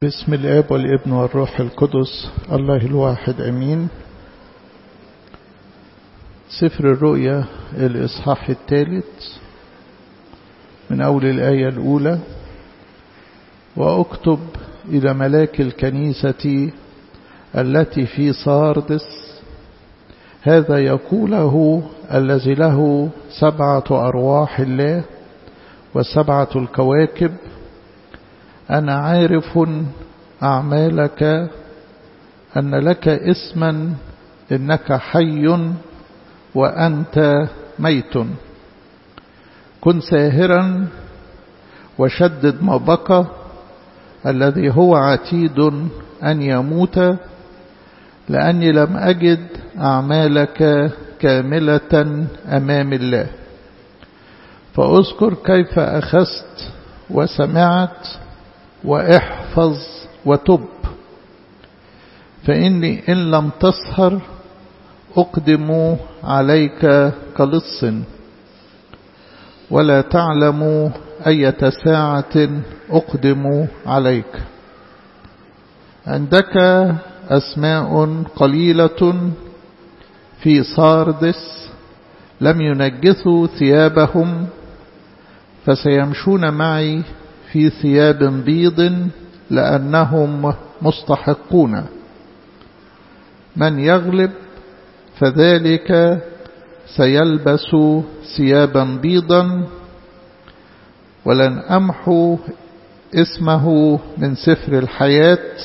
باسم الاب والابن والروح القدس الله الواحد امين سفر الرؤيا الاصحاح الثالث من اول الايه الاولى واكتب الى ملاك الكنيسه التي في ساردس هذا يقوله الذي له سبعه ارواح الله وسبعه الكواكب أنا عارف أعمالك أن لك اسما إنك حي وأنت ميت كن ساهرا وشدد ما بقى الذي هو عتيد أن يموت لأني لم أجد أعمالك كاملة أمام الله فأذكر كيف أخذت وسمعت واحفظ وتب فإني إن لم تسهر أقدم عليك كلص ولا تعلم أية ساعة أقدم عليك عندك أسماء قليلة في ساردس لم ينجثوا ثيابهم فسيمشون معي في ثياب بيض لأنهم مستحقون من يغلب فذلك سيلبس ثيابا بيضا ولن أمحو اسمه من سفر الحياة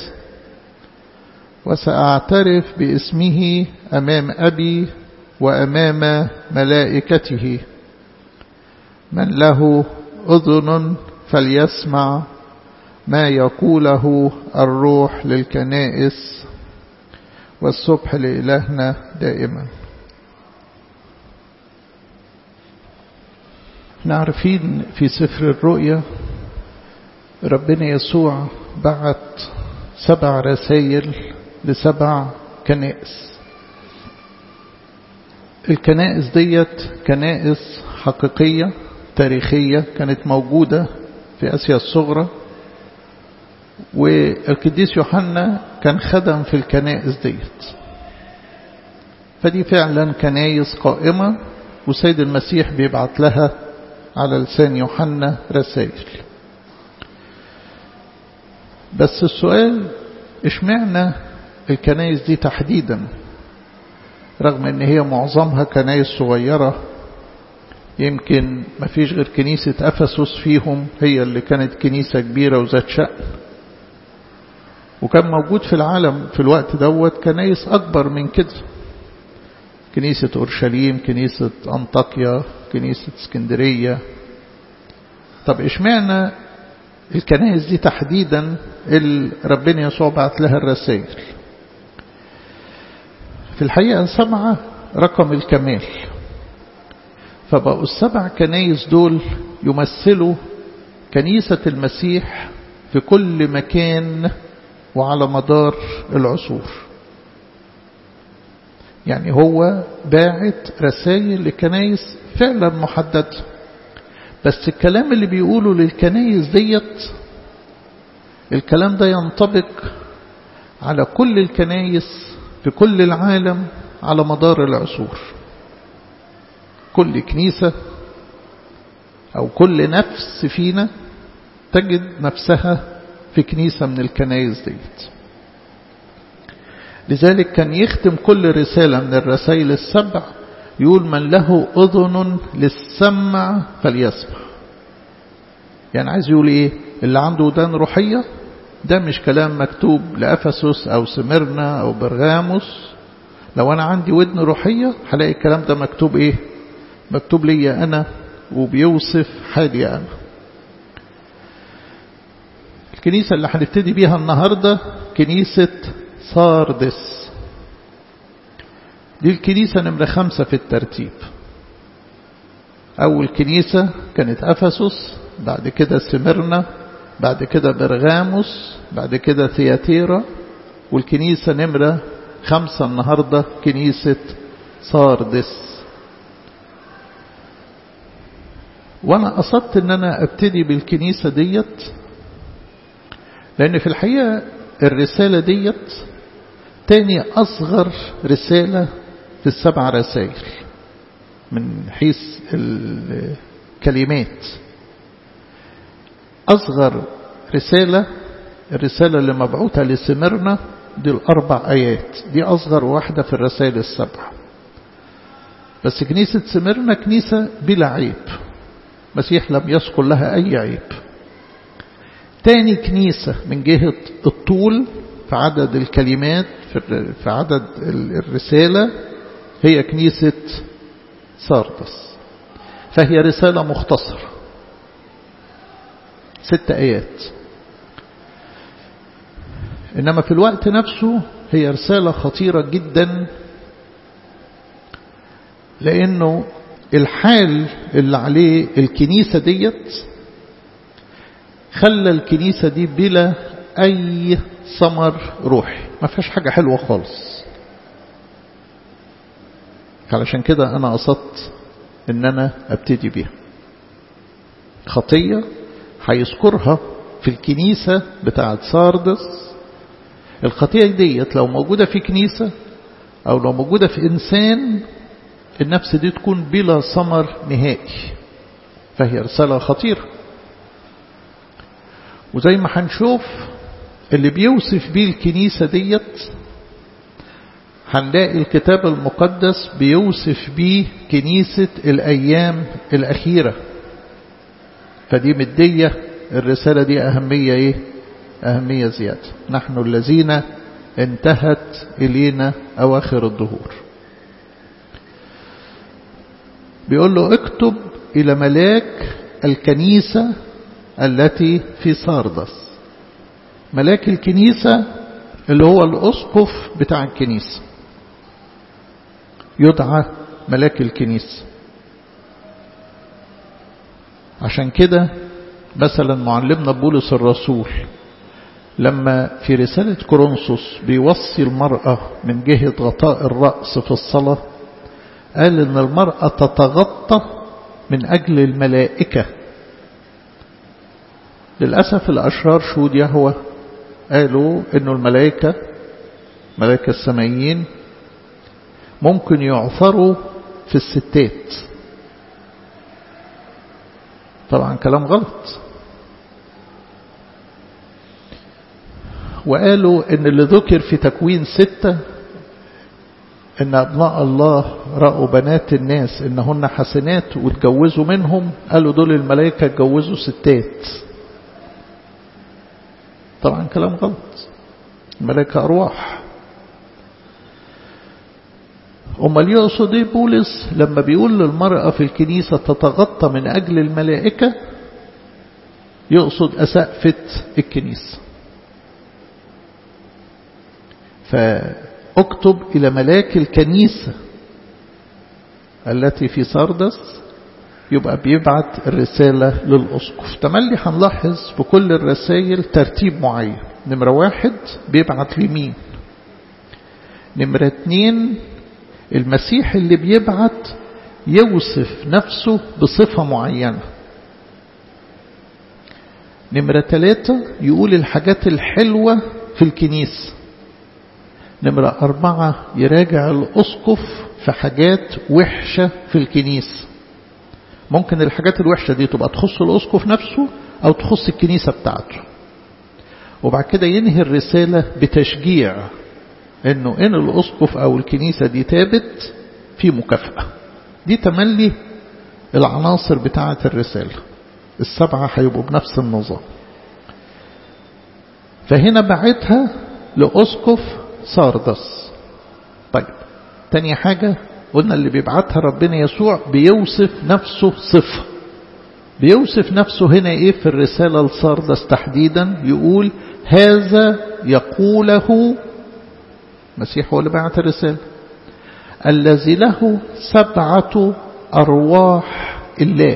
وسأعترف باسمه أمام أبي وأمام ملائكته من له أذن فليسمع ما يقوله الروح للكنائس والصبح لإلهنا دائما نعرفين في سفر الرؤيا ربنا يسوع بعت سبع رسائل لسبع كنائس الكنائس ديت كنائس حقيقية تاريخية كانت موجودة في آسيا الصغرى والقديس يوحنا كان خدم في الكنائس ديت فدي فعلا كنايس قائمة وسيد المسيح بيبعت لها على لسان يوحنا رسائل بس السؤال اشمعنى الكنايس دي تحديدا رغم ان هي معظمها كنايس صغيرة يمكن ما فيش غير كنيسة أفسس فيهم هي اللي كانت كنيسة كبيرة وذات شأن وكان موجود في العالم في الوقت دوت كنايس أكبر من كده كنيسة أورشليم كنيسة أنطاكيا كنيسة اسكندرية طب إشمعنى الكنائس دي تحديدا اللي ربنا يسوع بعت لها الرسائل في الحقيقة سبعة رقم الكمال فبقوا السبع كنايس دول يمثلوا كنيسة المسيح في كل مكان وعلى مدار العصور يعني هو باعت رسائل لكنايس فعلا محددة بس الكلام اللي بيقوله للكنايس ديت الكلام ده ينطبق على كل الكنايس في كل العالم على مدار العصور كل كنيسة أو كل نفس فينا تجد نفسها في كنيسة من الكنائس ديت لذلك كان يختم كل رسالة من الرسائل السبع يقول من له أذن للسمع فليسمع يعني عايز يقول إيه اللي عنده ودان روحية ده مش كلام مكتوب لأفسس أو سمرنا أو برغاموس لو أنا عندي ودن روحية هلاقي الكلام ده مكتوب إيه مكتوب لي أنا وبيوصف حالي أنا الكنيسة اللي هنبتدي بيها النهاردة كنيسة ساردس دي الكنيسة نمرة خمسة في الترتيب أول كنيسة كانت أفسس بعد كده سمرنا بعد كده برغاموس بعد كده ثياتيرا والكنيسة نمرة خمسة النهاردة كنيسة ساردس وانا قصدت ان انا ابتدي بالكنيسة ديت لأن في الحقيقة الرسالة ديت تاني أصغر رسالة في السبع رسائل من حيث الكلمات أصغر رسالة الرسالة اللي مبعوثة لسمرنا دي الأربع آيات دي أصغر واحدة في الرسائل السبع بس كنيسة سمرنا كنيسة بلا عيب مسيح لم يذكر لها أي عيب تاني كنيسة من جهة الطول في عدد الكلمات في عدد الرسالة هي كنيسة ساردس فهي رسالة مختصرة ست آيات إنما في الوقت نفسه هي رسالة خطيرة جدا لأنه الحال اللي عليه الكنيسة ديت خلى الكنيسة دي بلا أي ثمر روحي ما فيهاش حاجة حلوة خالص علشان كده أنا قصدت إن أنا أبتدي بيها خطية هيذكرها في الكنيسة بتاعت ساردس الخطية ديت لو موجودة في كنيسة أو لو موجودة في إنسان النفس دي تكون بلا ثمر نهائي فهي رسالة خطيرة وزي ما هنشوف اللي بيوصف بيه الكنيسة ديت هنلاقي الكتاب المقدس بيوصف بيه كنيسة الأيام الأخيرة فدي مدية الرسالة دي أهمية إيه أهمية زيادة نحن الذين انتهت إلينا أواخر الظهور بيقول له اكتب إلى ملاك الكنيسة التي في ساردس ملاك الكنيسة اللي هو الأسقف بتاع الكنيسة يدعى ملاك الكنيسة عشان كده مثلا معلمنا بولس الرسول لما في رسالة كورنثوس بيوصي المرأة من جهة غطاء الرأس في الصلاة قال ان المرأة تتغطى من أجل الملائكة للأسف الأشرار شهود يهوى قالوا انه الملائكة ملائكة السمائيين ممكن يعثروا في الستات طبعا كلام غلط وقالوا ان اللي ذكر في تكوين ستة ان ابناء الله رأوا بنات الناس انهن حسنات واتجوزوا منهم قالوا دول الملائكة اتجوزوا ستات طبعا كلام غلط الملائكة أرواح أمال يقصد إيه بولس لما بيقول للمرأة في الكنيسة تتغطى من أجل الملائكة يقصد أسقفة الكنيسة فاكتب إلى ملاك الكنيسة التي في سردس يبقى بيبعت الرسالة للأسقف تملي هنلاحظ في كل الرسائل ترتيب معين نمرة واحد بيبعت لمين نمرة اتنين المسيح اللي بيبعت يوصف نفسه بصفة معينة نمرة ثلاثة يقول الحاجات الحلوة في الكنيسة نمرة أربعة يراجع الأسقف في حاجات وحشة في الكنيسة ممكن الحاجات الوحشة دي تبقى تخص الأسقف نفسه أو تخص الكنيسة بتاعته وبعد كده ينهي الرسالة بتشجيع انه ان الاسقف او الكنيسة دي تابت في مكافأة دي تملي العناصر بتاعة الرسالة السبعة هيبقوا بنفس النظام فهنا بعتها لأسقف ساردس طيب تاني حاجة قلنا اللي بيبعتها ربنا يسوع بيوصف نفسه صفة بيوصف نفسه هنا ايه في الرسالة لساردس تحديدا يقول هذا يقوله المسيح هو اللي بعت الرسالة الذي له سبعة أرواح الله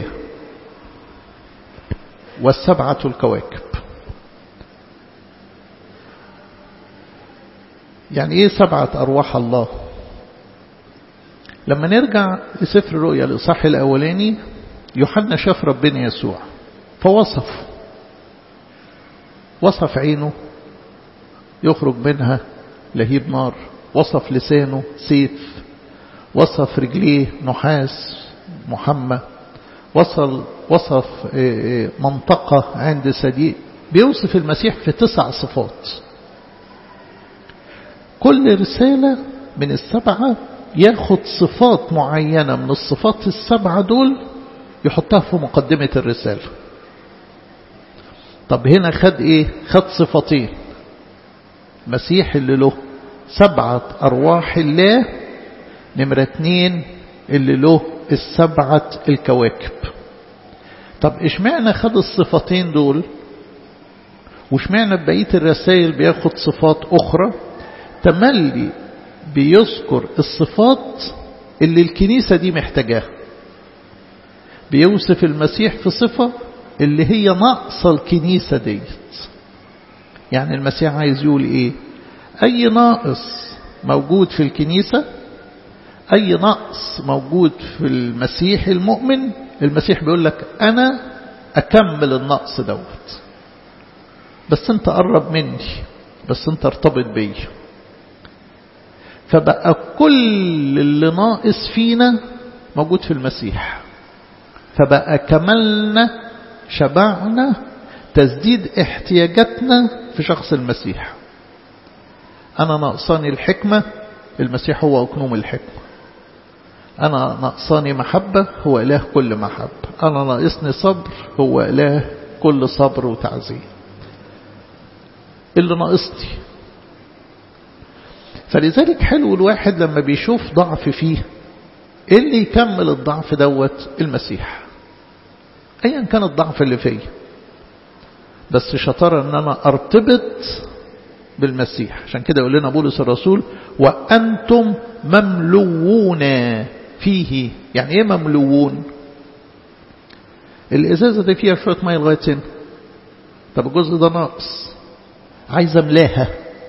والسبعة الكواكب يعني ايه سبعة أرواح الله لما نرجع لسفر الرؤيا الإصحاح الأولاني يوحنا شاف ربنا يسوع فوصف وصف عينه يخرج منها لهيب نار وصف لسانه سيف وصف رجليه نحاس محمى وصل وصف منطقة عند صديق بيوصف المسيح في تسع صفات كل رسالة من السبعة ياخد صفات معينة من الصفات السبعة دول يحطها في مقدمة الرسالة طب هنا خد ايه خد صفتين مسيح اللي له سبعة أرواح الله نمرة اتنين اللي له السبعة الكواكب طب اشمعنى خد الصفتين دول واشمعنى بقية الرسائل بياخد صفات أخرى تملي بيذكر الصفات اللي الكنيسة دي محتاجاها بيوصف المسيح في صفة اللي هي ناقصة الكنيسة ديت يعني المسيح عايز يقول ايه اي ناقص موجود في الكنيسة اي نقص موجود في المسيح المؤمن المسيح بيقول لك انا اكمل النقص دوت بس انت قرب مني بس انت ارتبط بي فبقى كل اللي ناقص فينا موجود في المسيح فبقى كملنا شبعنا تسديد احتياجاتنا في شخص المسيح أنا ناقصاني الحكمة المسيح هو أكنوم الحكمة أنا ناقصاني محبة هو إله كل محبة أنا ناقصني صبر هو إله كل صبر وتعزية اللي ناقصني فلذلك حلو الواحد لما بيشوف ضعف فيه إيه اللي يكمل الضعف دوت المسيح ايا كان الضعف اللي فيه بس شطارة ان انا ارتبط بالمسيح عشان كده يقول لنا بولس الرسول وانتم مملوون فيه يعني ايه مملوون الازازة دي فيها شوية مية لغاية هنا طب الجزء ده ناقص عايز املاها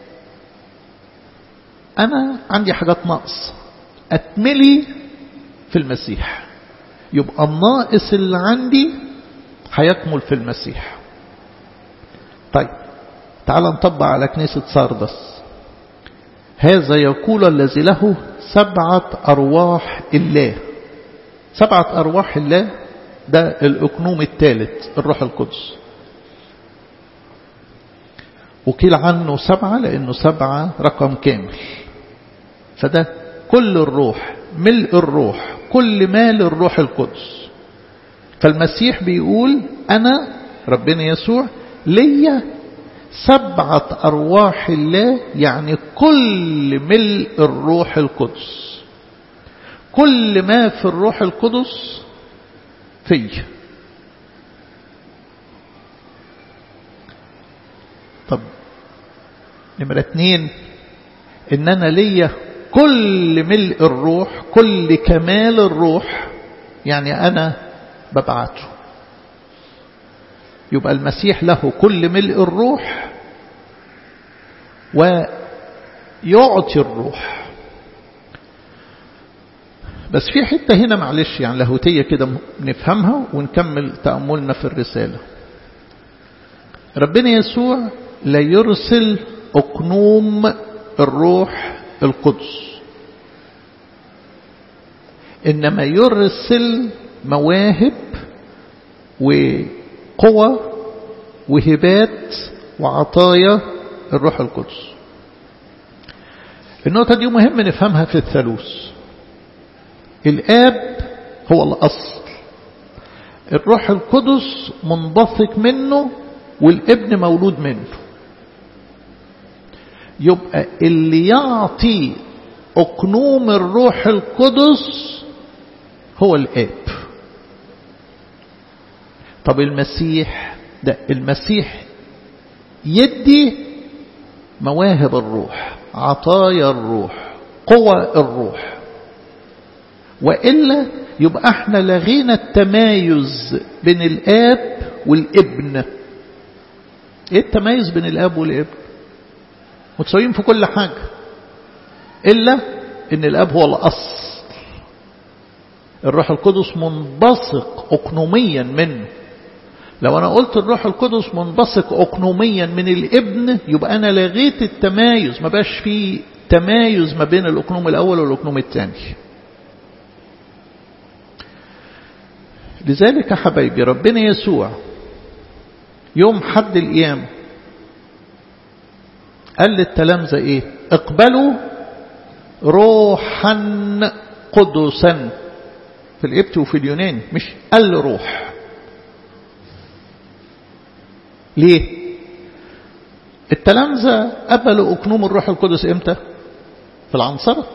انا عندي حاجات ناقص اتملي في المسيح يبقى الناقص اللي عندي هيكمل في المسيح طيب تعال نطبق على كنيسة ساردس هذا يقول الذي له سبعة أرواح الله سبعة أرواح الله ده الأكنوم الثالث الروح القدس وكيل عنه سبعة لأنه سبعة رقم كامل فده كل الروح ملء الروح كل ما للروح القدس فالمسيح بيقول أنا ربنا يسوع ليا سبعة أرواح الله يعني كل ملء الروح القدس كل ما في الروح القدس في طب نمرة اتنين ان انا ليا كل ملء الروح كل كمال الروح يعني انا ببعته يبقى المسيح له كل ملء الروح ويعطي الروح بس في حتة هنا معلش يعني لاهوتية كده نفهمها ونكمل تأملنا في الرسالة ربنا يسوع لا يرسل أقنوم الروح القدس إنما يرسل مواهب وقوى وهبات وعطايا الروح القدس النقطة دي مهم نفهمها في الثالوث الآب هو الأصل الروح القدس منبثق منه والابن مولود منه يبقى اللي يعطي أقنوم الروح القدس هو الآب طب المسيح ده المسيح يدي مواهب الروح عطايا الروح قوى الروح وإلا يبقى احنا لغينا التمايز بين الآب والابن ايه التمايز بين الآب والابن متساويين في كل حاجة إلا إن الآب هو الأصل الروح القدس منبثق أقنوميا منه لو أنا قلت الروح القدس منبثق أقنوميا من الابن يبقى أنا لغيت التمايز ما باش فيه تمايز ما بين الأقنوم الأول والأقنوم الثاني لذلك يا حبايبي ربنا يسوع يوم حد القيام قال للتلامذة ايه اقبلوا روحا قدسا في القبط وفي اليوناني مش قال روح ليه التلامذة قبلوا أكنوم الروح القدس امتى في العنصرة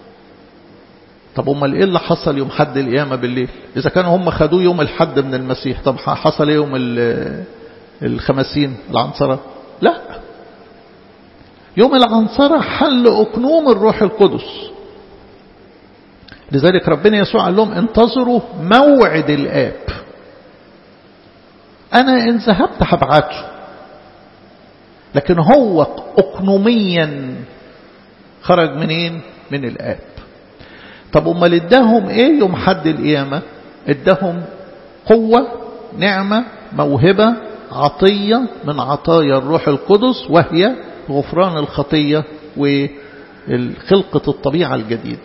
طب امال ايه اللي حصل يوم حد القيامة بالليل اذا كانوا هم خدوه يوم الحد من المسيح طب حصل ايه يوم الخمسين العنصرة لا يوم العنصرة حل أكنوم الروح القدس لذلك ربنا يسوع قال لهم انتظروا موعد الآب أنا إن ذهبت هبعته لكن هو أقنوميا خرج منين من الآب طب أمال اداهم إيه يوم حد القيامة اداهم قوة نعمة موهبة عطية من عطايا الروح القدس وهي غفران الخطية وخلقة الطبيعة الجديد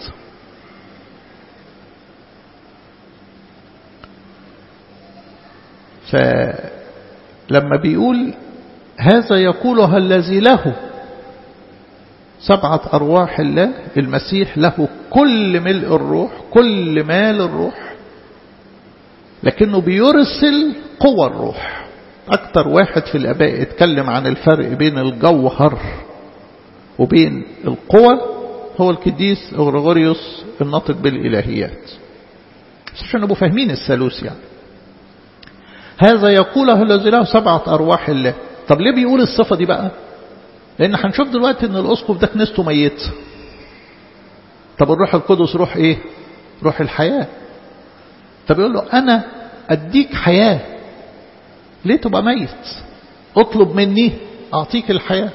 فلما بيقول هذا يقولها الذي له سبعة أرواح الله المسيح له كل ملء الروح كل مال الروح لكنه بيرسل قوى الروح أكتر واحد في الآباء اتكلم عن الفرق بين الجوهر وبين القوى هو القديس غريغوريوس الناطق بالإلهيات عشان نبقوا فاهمين الثالوث يعني هذا يقوله الذي له سبعة أرواح الله طب ليه بيقول الصفة دي بقى لأن هنشوف دلوقتي أن الأسقف ده كنيسته ميت طب الروح القدس روح إيه روح الحياة طب يقول له أنا أديك حياة ليه تبقى ميت اطلب مني أعطيك الحياة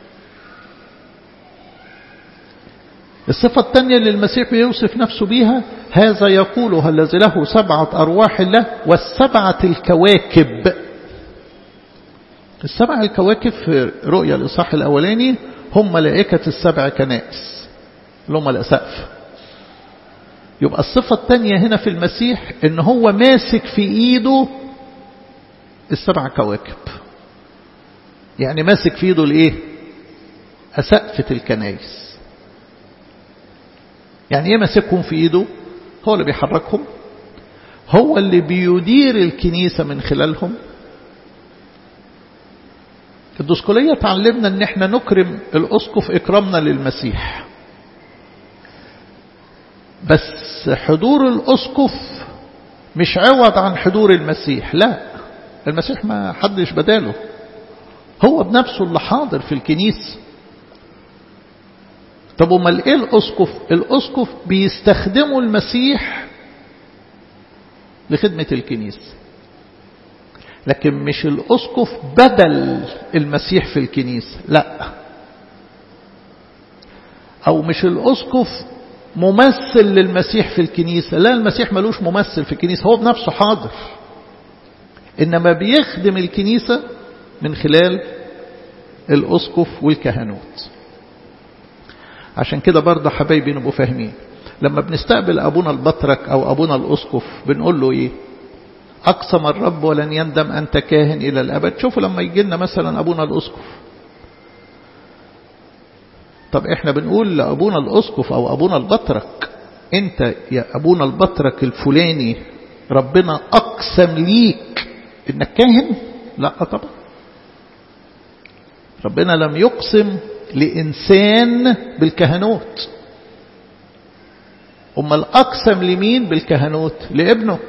الصفة الثانية اللي المسيح بيوصف نفسه بيها هذا يقولها الذي له سبعة أرواح الله والسبعة الكواكب السبع الكواكب في رؤيا الإصحاح الأولاني هم ملائكة السبع كنائس اللي هم الأسقف يبقى الصفة الثانية هنا في المسيح ان هو ماسك في ايده السبع كواكب يعني ماسك في ايده الايه أسقفة الكنائس يعني ايه ماسكهم في ايده هو اللي بيحركهم هو اللي بيدير الكنيسة من خلالهم الدسكولية تعلمنا ان احنا نكرم الاسقف اكرامنا للمسيح بس حضور الاسقف مش عوض عن حضور المسيح لا المسيح ما حدش بداله هو بنفسه اللي حاضر في الكنيسة طب امال ايه الاسقف الاسقف بيستخدموا المسيح لخدمة الكنيسة لكن مش الأسقف بدل المسيح في الكنيسة لا أو مش الأسقف ممثل للمسيح في الكنيسة لا المسيح ملوش ممثل في الكنيسة هو بنفسه حاضر إنما بيخدم الكنيسة من خلال الأسقف والكهنوت عشان كده برضه حبايبي نبقوا فاهمين لما بنستقبل أبونا البطرك أو أبونا الأسقف بنقول له إيه أقسم الرب ولن يندم أنت كاهن إلى الأبد شوفوا لما يجي لنا مثلا أبونا الأسقف طب إحنا بنقول لأبونا الأسقف أو أبونا البطرك أنت يا أبونا البطرك الفلاني ربنا أقسم ليك إنك كاهن لا طبعا ربنا لم يقسم لإنسان بالكهنوت أما الأقسم لمين بالكهنوت لابنه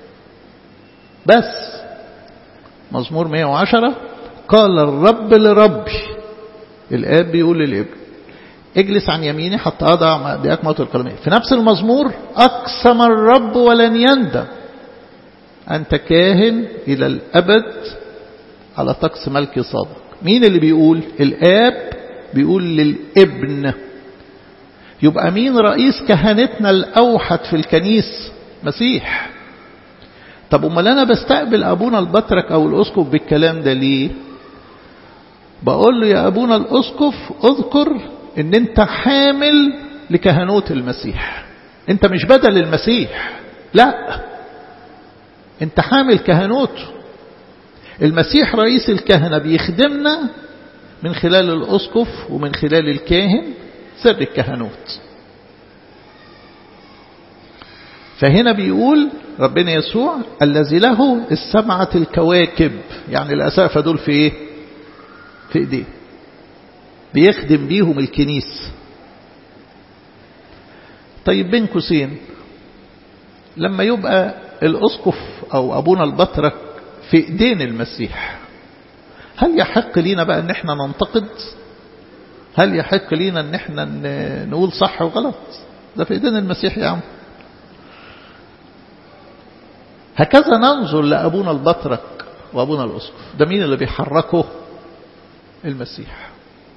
بس مزمور 110 قال الرب لربي الآب بيقول للابن اجلس عن يميني حتى أضع مأديك موت القلمين في نفس المزمور أقسم الرب ولن يندم أنت كاهن إلى الأبد على طقس ملك صادق مين اللي بيقول الآب بيقول للابن يبقى مين رئيس كهنتنا الأوحد في الكنيس مسيح طب امال انا بستقبل ابونا البطرك او الاسقف بالكلام ده ليه بقول له يا ابونا الاسقف اذكر ان انت حامل لكهنوت المسيح انت مش بدل المسيح لا انت حامل كهنوته المسيح رئيس الكهنة بيخدمنا من خلال الأسقف ومن خلال الكاهن سر الكهنوت فهنا بيقول ربنا يسوع الذي له السبعة الكواكب يعني الأسافة دول في ايه في ايديه بيخدم بيهم الكنيسة طيب بين قوسين لما يبقى الأسقف أو أبونا البطرك في ايدين المسيح هل يحق لينا بقى ان احنا ننتقد هل يحق لينا ان احنا نقول صح وغلط ده في ايدين المسيح يا عم هكذا ننظر لأبونا البطرك وأبونا الأسقف ده مين اللي بيحركه المسيح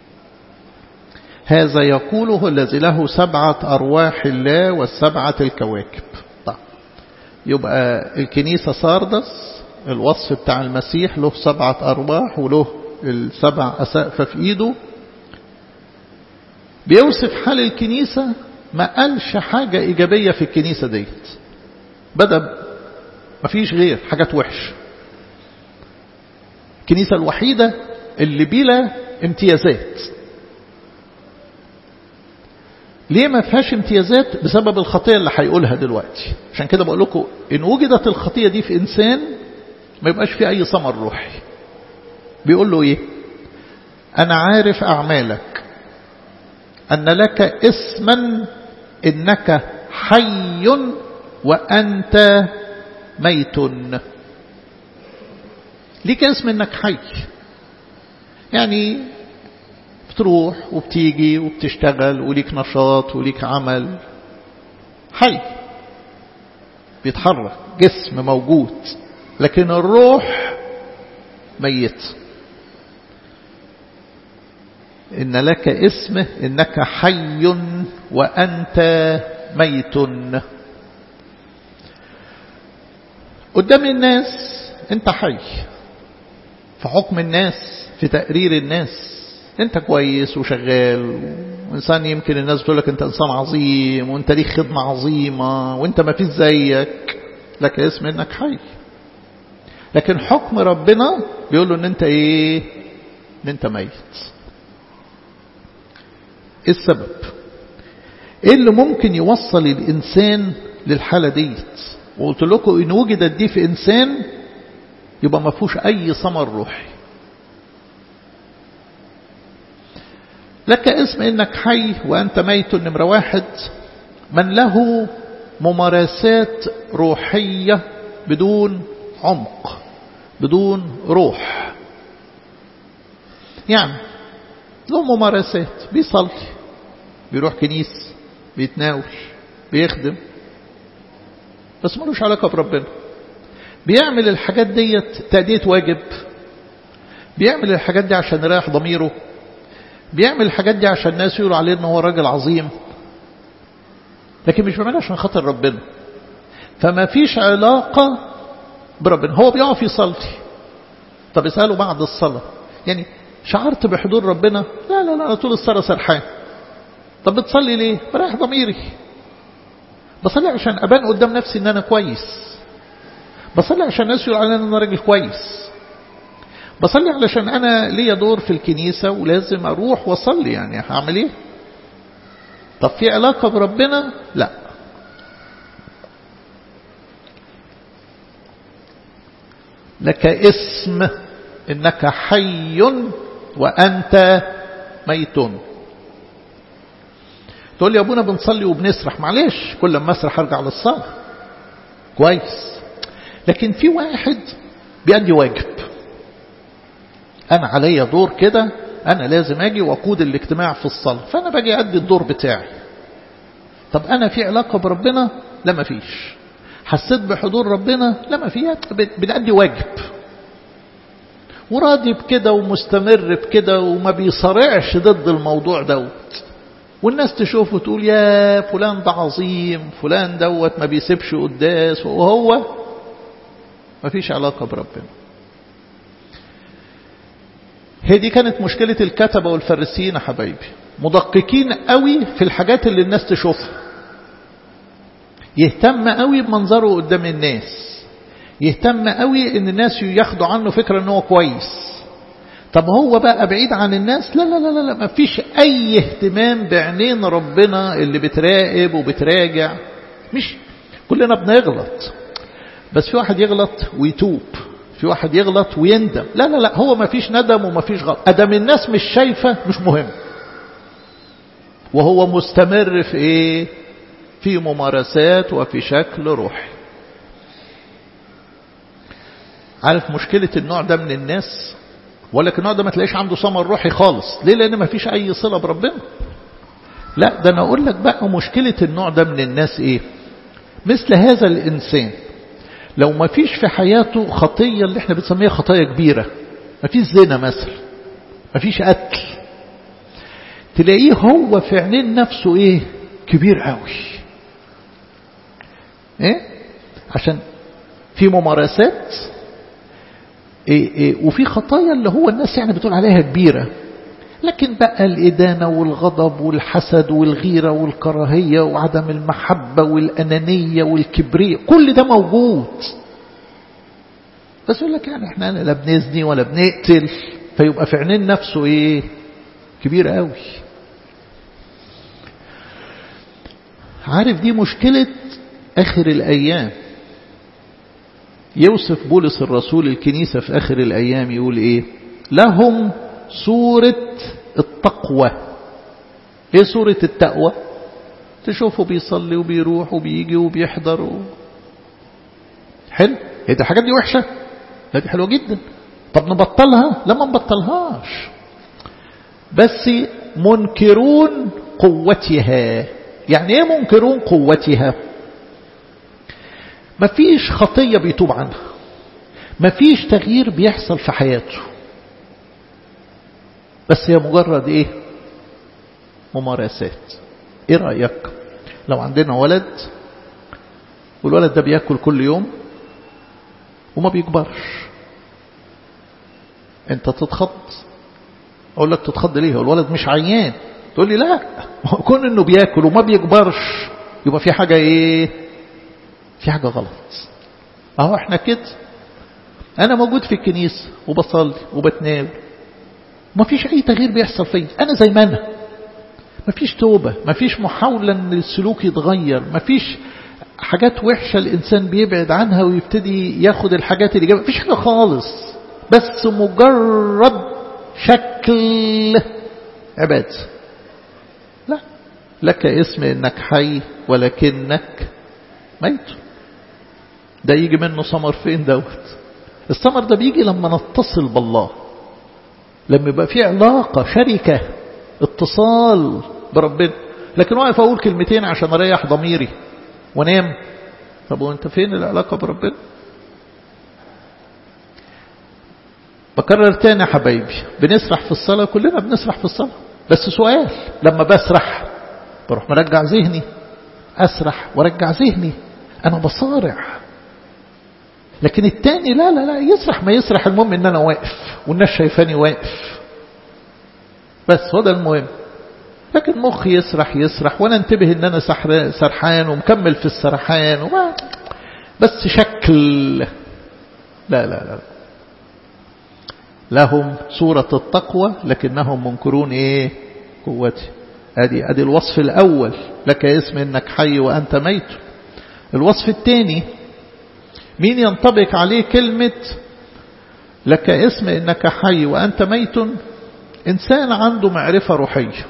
هذا يقوله الذي له سبعة أرواح الله والسبعة الكواكب طيب. يبقى الكنيسة ساردس الوصف بتاع المسيح له سبعة أرواح وله السبع أسقفة في إيده بيوصف حال الكنيسة ما قالش حاجة إيجابية في الكنيسة ديت بدأ ما فيش غير حاجات وحش الكنيسة الوحيدة اللي بلا امتيازات ليه ما فيهاش امتيازات بسبب الخطية اللي هيقولها دلوقتي عشان كده بقول لكم إن وجدت الخطية دي في إنسان ما يبقاش في أي ثمر روحي بيقول له إيه أنا عارف أعمالك أن لك اسما إنك حي وأنت ميت ليك اسم إنك حي يعني بتروح وبتيجي وبتشتغل وليك نشاط وليك عمل حي بيتحرك جسم موجود لكن الروح ميت إن لك اسمه إنك حي وأنت ميت قدام الناس أنت حي في حكم الناس في تقرير الناس أنت كويس وشغال وإنسان يمكن الناس تقول لك أنت إنسان عظيم وأنت ليك خدمة عظيمة وأنت ما فيش زيك لك اسم إنك حي لكن حكم ربنا بيقول له ان انت ايه ان انت ميت ايه السبب ايه اللي ممكن يوصل الانسان للحالة ديت وقلت لكم ان وجدت دي في انسان يبقى ما فيهوش اي ثمر روحي لك اسم انك حي وانت ميت نمرة واحد من له ممارسات روحية بدون عمق بدون روح يعني له ممارسات بيصلي بيروح كنيس بيتناول بيخدم بس ملوش علاقة بربنا بيعمل الحاجات ديت تأدية واجب بيعمل الحاجات دي عشان يريح ضميره بيعمل الحاجات دي عشان الناس يقولوا عليه ان هو راجل عظيم لكن مش بيعملها عشان خاطر ربنا فما فيش علاقة بربنا هو بيقف يصلي طب اسأله بعد الصلاة يعني شعرت بحضور ربنا لا لا لا طول الصلاة سرحان طب بتصلي ليه بريح ضميري بصلي عشان أبان قدام نفسي ان انا كويس بصلي عشان الناس يقولوا علي ان انا راجل كويس بصلي علشان انا ليا دور في الكنيسة ولازم اروح واصلي يعني هعمل ايه طب في علاقة بربنا لا لك اسم انك حي وانت ميت تقول لي يا ابونا بنصلي وبنسرح معلش كل ما اسرح ارجع للصلاه كويس لكن في واحد بيأدي واجب انا عليا دور كده انا لازم اجي واقود الاجتماع في الصلاه فانا باجي ادي الدور بتاعي طب انا في علاقه بربنا لا ما فيش حسيت بحضور ربنا لما فيها بنأدي واجب وراضي بكده ومستمر بكده وما بيصارعش ضد الموضوع دوت والناس تشوفه تقول يا فلان ده عظيم فلان دوت ما بيسيبش قداس وهو مفيش علاقة بربنا هي دي كانت مشكلة الكتبة والفريسيين يا حبايبي مدققين قوي في الحاجات اللي الناس تشوفها يهتم قوي بمنظره قدام الناس يهتم قوي ان الناس ياخدوا عنه فكرة ان هو كويس طب هو بقى بعيد عن الناس لا لا لا لا ما فيش اي اهتمام بعينين ربنا اللي بتراقب وبتراجع مش كلنا بنغلط بس في واحد يغلط ويتوب في واحد يغلط ويندم لا لا لا هو ما فيش ندم وما فيش غلط ادم الناس مش شايفة مش مهم وهو مستمر في ايه في ممارسات وفي شكل روحي عارف مشكلة النوع ده من الناس ولكن النوع ده ما تلاقيش عنده ثمر روحي خالص ليه لان ما فيش اي صلة بربنا لا ده انا اقول لك بقى مشكلة النوع ده من الناس ايه مثل هذا الانسان لو ما فيش في حياته خطية اللي احنا بنسميها خطايا كبيرة ما فيش زنا مثلا ما فيش قتل تلاقيه هو في عينين نفسه ايه كبير قوي ايه عشان في ممارسات إيه إيه وفي خطايا اللي هو الناس يعني بتقول عليها كبيرة لكن بقى الإدانة والغضب والحسد والغيرة والكراهية وعدم المحبة والأنانية والكبرياء كل ده موجود بس يقول لك يعني احنا لا بنزني ولا بنقتل فيبقى في عينين نفسه ايه كبير قوي عارف دي مشكلة آخر الأيام يوصف بولس الرسول الكنيسة في آخر الأيام يقول إيه لهم صورة التقوى إيه صورة التقوى تشوفه بيصلي وبيروح وبيجي وبيحضر و... حلو هي دي الحاجات دي وحشة لا دي حلوة جدا طب نبطلها لا ما نبطلهاش بس منكرون قوتها يعني ايه منكرون قوتها مفيش خطية بيتوب عنها مفيش تغيير بيحصل في حياته بس هي مجرد ايه ممارسات ايه رأيك لو عندنا ولد والولد ده بياكل كل يوم وما بيكبرش انت تتخض اقول لك تتخض ليه الولد مش عيان تقول لي لا كون انه بياكل وما بيكبرش يبقى في حاجة ايه في حاجة غلط اهو احنا كده انا موجود في الكنيسة وبصلي وبتناول ما فيش اي تغيير بيحصل فيا انا زي ما انا ما فيش توبة ما فيش محاولة ان السلوك يتغير ما فيش حاجات وحشة الانسان بيبعد عنها ويبتدي ياخد الحاجات اللي ما فيش حاجة خالص بس مجرد شكل عبادة لا لك اسم انك حي ولكنك ميت ده يجي منه ثمر فين دوت الثمر ده بيجي لما نتصل بالله لما يبقى في علاقة شركة اتصال بربنا لكن واقف اقول كلمتين عشان اريح ضميري وانام طب وانت فين العلاقة بربنا بكرر تاني يا حبايبي بنسرح في الصلاة كلنا بنسرح في الصلاة بس سؤال لما بسرح بروح مرجع ذهني أسرح ورجع ذهني أنا بصارع لكن التاني لا لا لا يسرح ما يسرح المهم ان انا واقف والناس شايفاني واقف بس هو ده المهم لكن مخي يسرح يسرح وانا انتبه ان انا سرحان ومكمل في السرحان وما بس شكل لا لا لا لهم صورة التقوى لكنهم منكرون ايه قوتي ادي ادي الوصف الاول لك اسم انك حي وانت ميت الوصف الثاني مين ينطبق عليه كلمة لك اسم انك حي وانت ميت انسان عنده معرفة روحية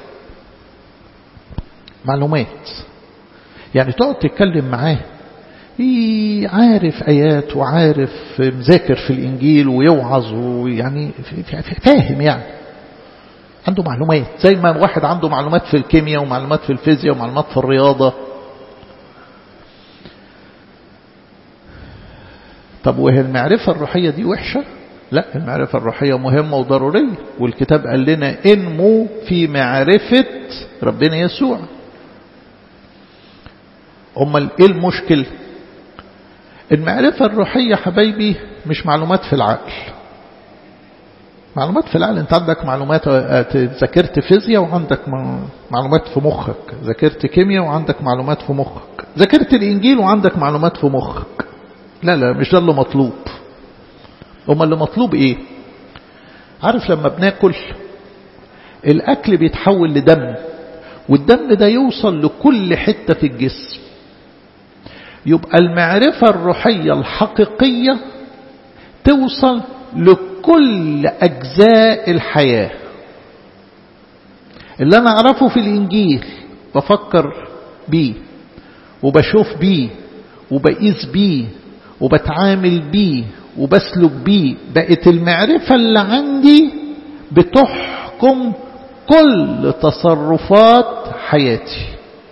معلومات يعني تقعد تتكلم معاه عارف آيات وعارف مذاكر في الإنجيل ويوعظ ويعني فاهم يعني عنده معلومات زي ما واحد عنده معلومات في الكيمياء ومعلومات في الفيزياء ومعلومات في الرياضة طب وهي المعرفة الروحية دي وحشة لا المعرفة الروحية مهمة وضرورية والكتاب قال لنا انمو في معرفة ربنا يسوع امال ايه المشكل المعرفة الروحية حبايبي مش معلومات في العقل معلومات في العقل انت عندك معلومات ذاكرت فيزياء وعندك معلومات في مخك ذاكرت كيمياء وعندك معلومات في مخك ذاكرت الانجيل وعندك معلومات في مخك لا لا مش ده اللي مطلوب هما اللي مطلوب ايه عارف لما بناكل الاكل بيتحول لدم والدم ده يوصل لكل حتة في الجسم يبقى المعرفة الروحية الحقيقية توصل لكل أجزاء الحياة اللي أنا أعرفه في الإنجيل بفكر بيه وبشوف بيه وبقيس بيه وبتعامل بيه وبسلك بيه بقت المعرفة اللي عندي بتحكم كل تصرفات حياتي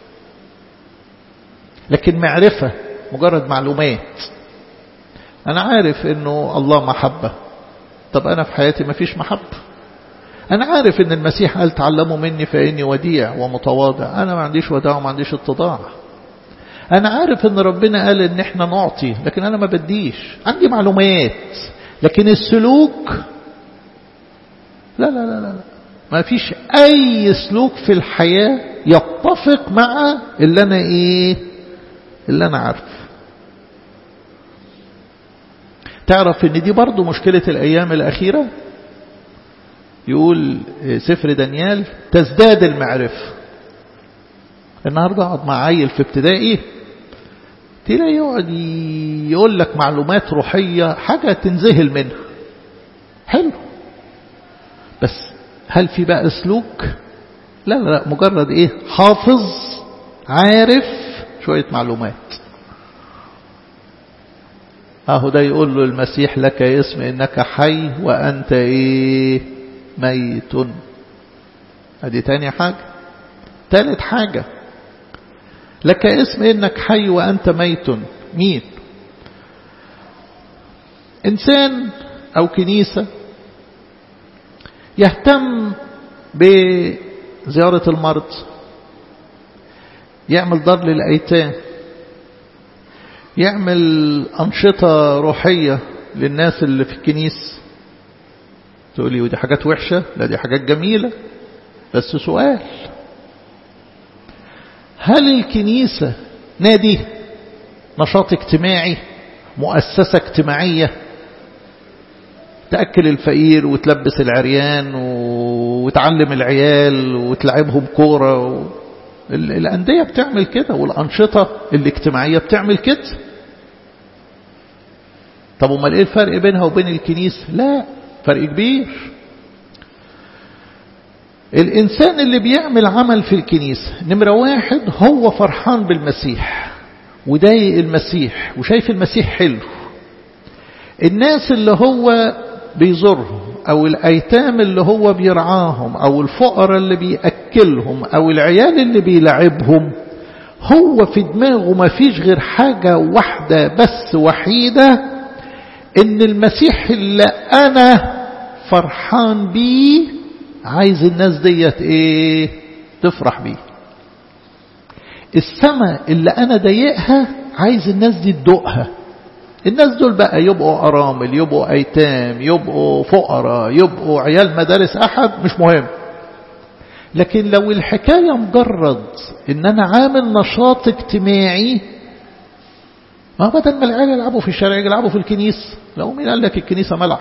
لكن معرفة مجرد معلومات أنا عارف أنه الله محبة طب أنا في حياتي ما فيش محبة أنا عارف أن المسيح قال تعلموا مني فإني وديع ومتواضع أنا ما عنديش وداع وما عنديش اتضاع أنا عارف أن ربنا قال أن احنا نعطي لكن أنا ما بديش عندي معلومات لكن السلوك لا لا لا لا ما فيش أي سلوك في الحياة يتفق مع اللي أنا إيه اللي أنا عارف تعرف ان دي برضو مشكلة الأيام الأخيرة يقول سفر دانيال تزداد المعرفة النهاردة اقعد مع عيل في ابتدائي تلاقي يقعد يقول لك معلومات روحية حاجة تنذهل منها حلو بس هل في بقى سلوك لا لا لا مجرد ايه حافظ عارف شوية معلومات اهو ده يقول له المسيح لك اسم انك حي وانت ايه ميت ادي تاني حاجة تالت حاجة لك اسم انك حي وانت ميت مين انسان او كنيسة يهتم بزيارة المرض يعمل دار للأيتام يعمل أنشطة روحية للناس اللي في الكنيس تقولي ودي حاجات وحشة لا دي حاجات جميلة بس سؤال هل الكنيسة نادي نشاط اجتماعي مؤسسة اجتماعية تأكل الفقير وتلبس العريان وتعلم العيال وتلعبهم كورة و... الأندية بتعمل كده والأنشطة الاجتماعية بتعمل كده طب امال ايه الفرق بينها وبين الكنيسة لا فرق كبير الإنسان اللي بيعمل عمل في الكنيسة نمرة واحد هو فرحان بالمسيح وضايق المسيح وشايف المسيح حلو الناس اللي هو بيزورهم أو الأيتام اللي هو بيرعاهم أو الفقراء اللي بيأكلهم أو العيال اللي بيلعبهم هو في دماغه ما فيش غير حاجة واحدة بس وحيدة إن المسيح اللي أنا فرحان بيه عايز الناس ديت إيه تفرح بيه السماء اللي أنا ضايقها عايز الناس دي تدوقها الناس دول بقى يبقوا أرامل يبقوا أيتام يبقوا فقراء يبقوا عيال مدارس أحد مش مهم لكن لو الحكاية مجرد ان انا عامل نشاط اجتماعي ما بدل ما العيال يلعبوا في الشارع يلعبوا في الكنيسة لو مين قال لك الكنيسة ملعب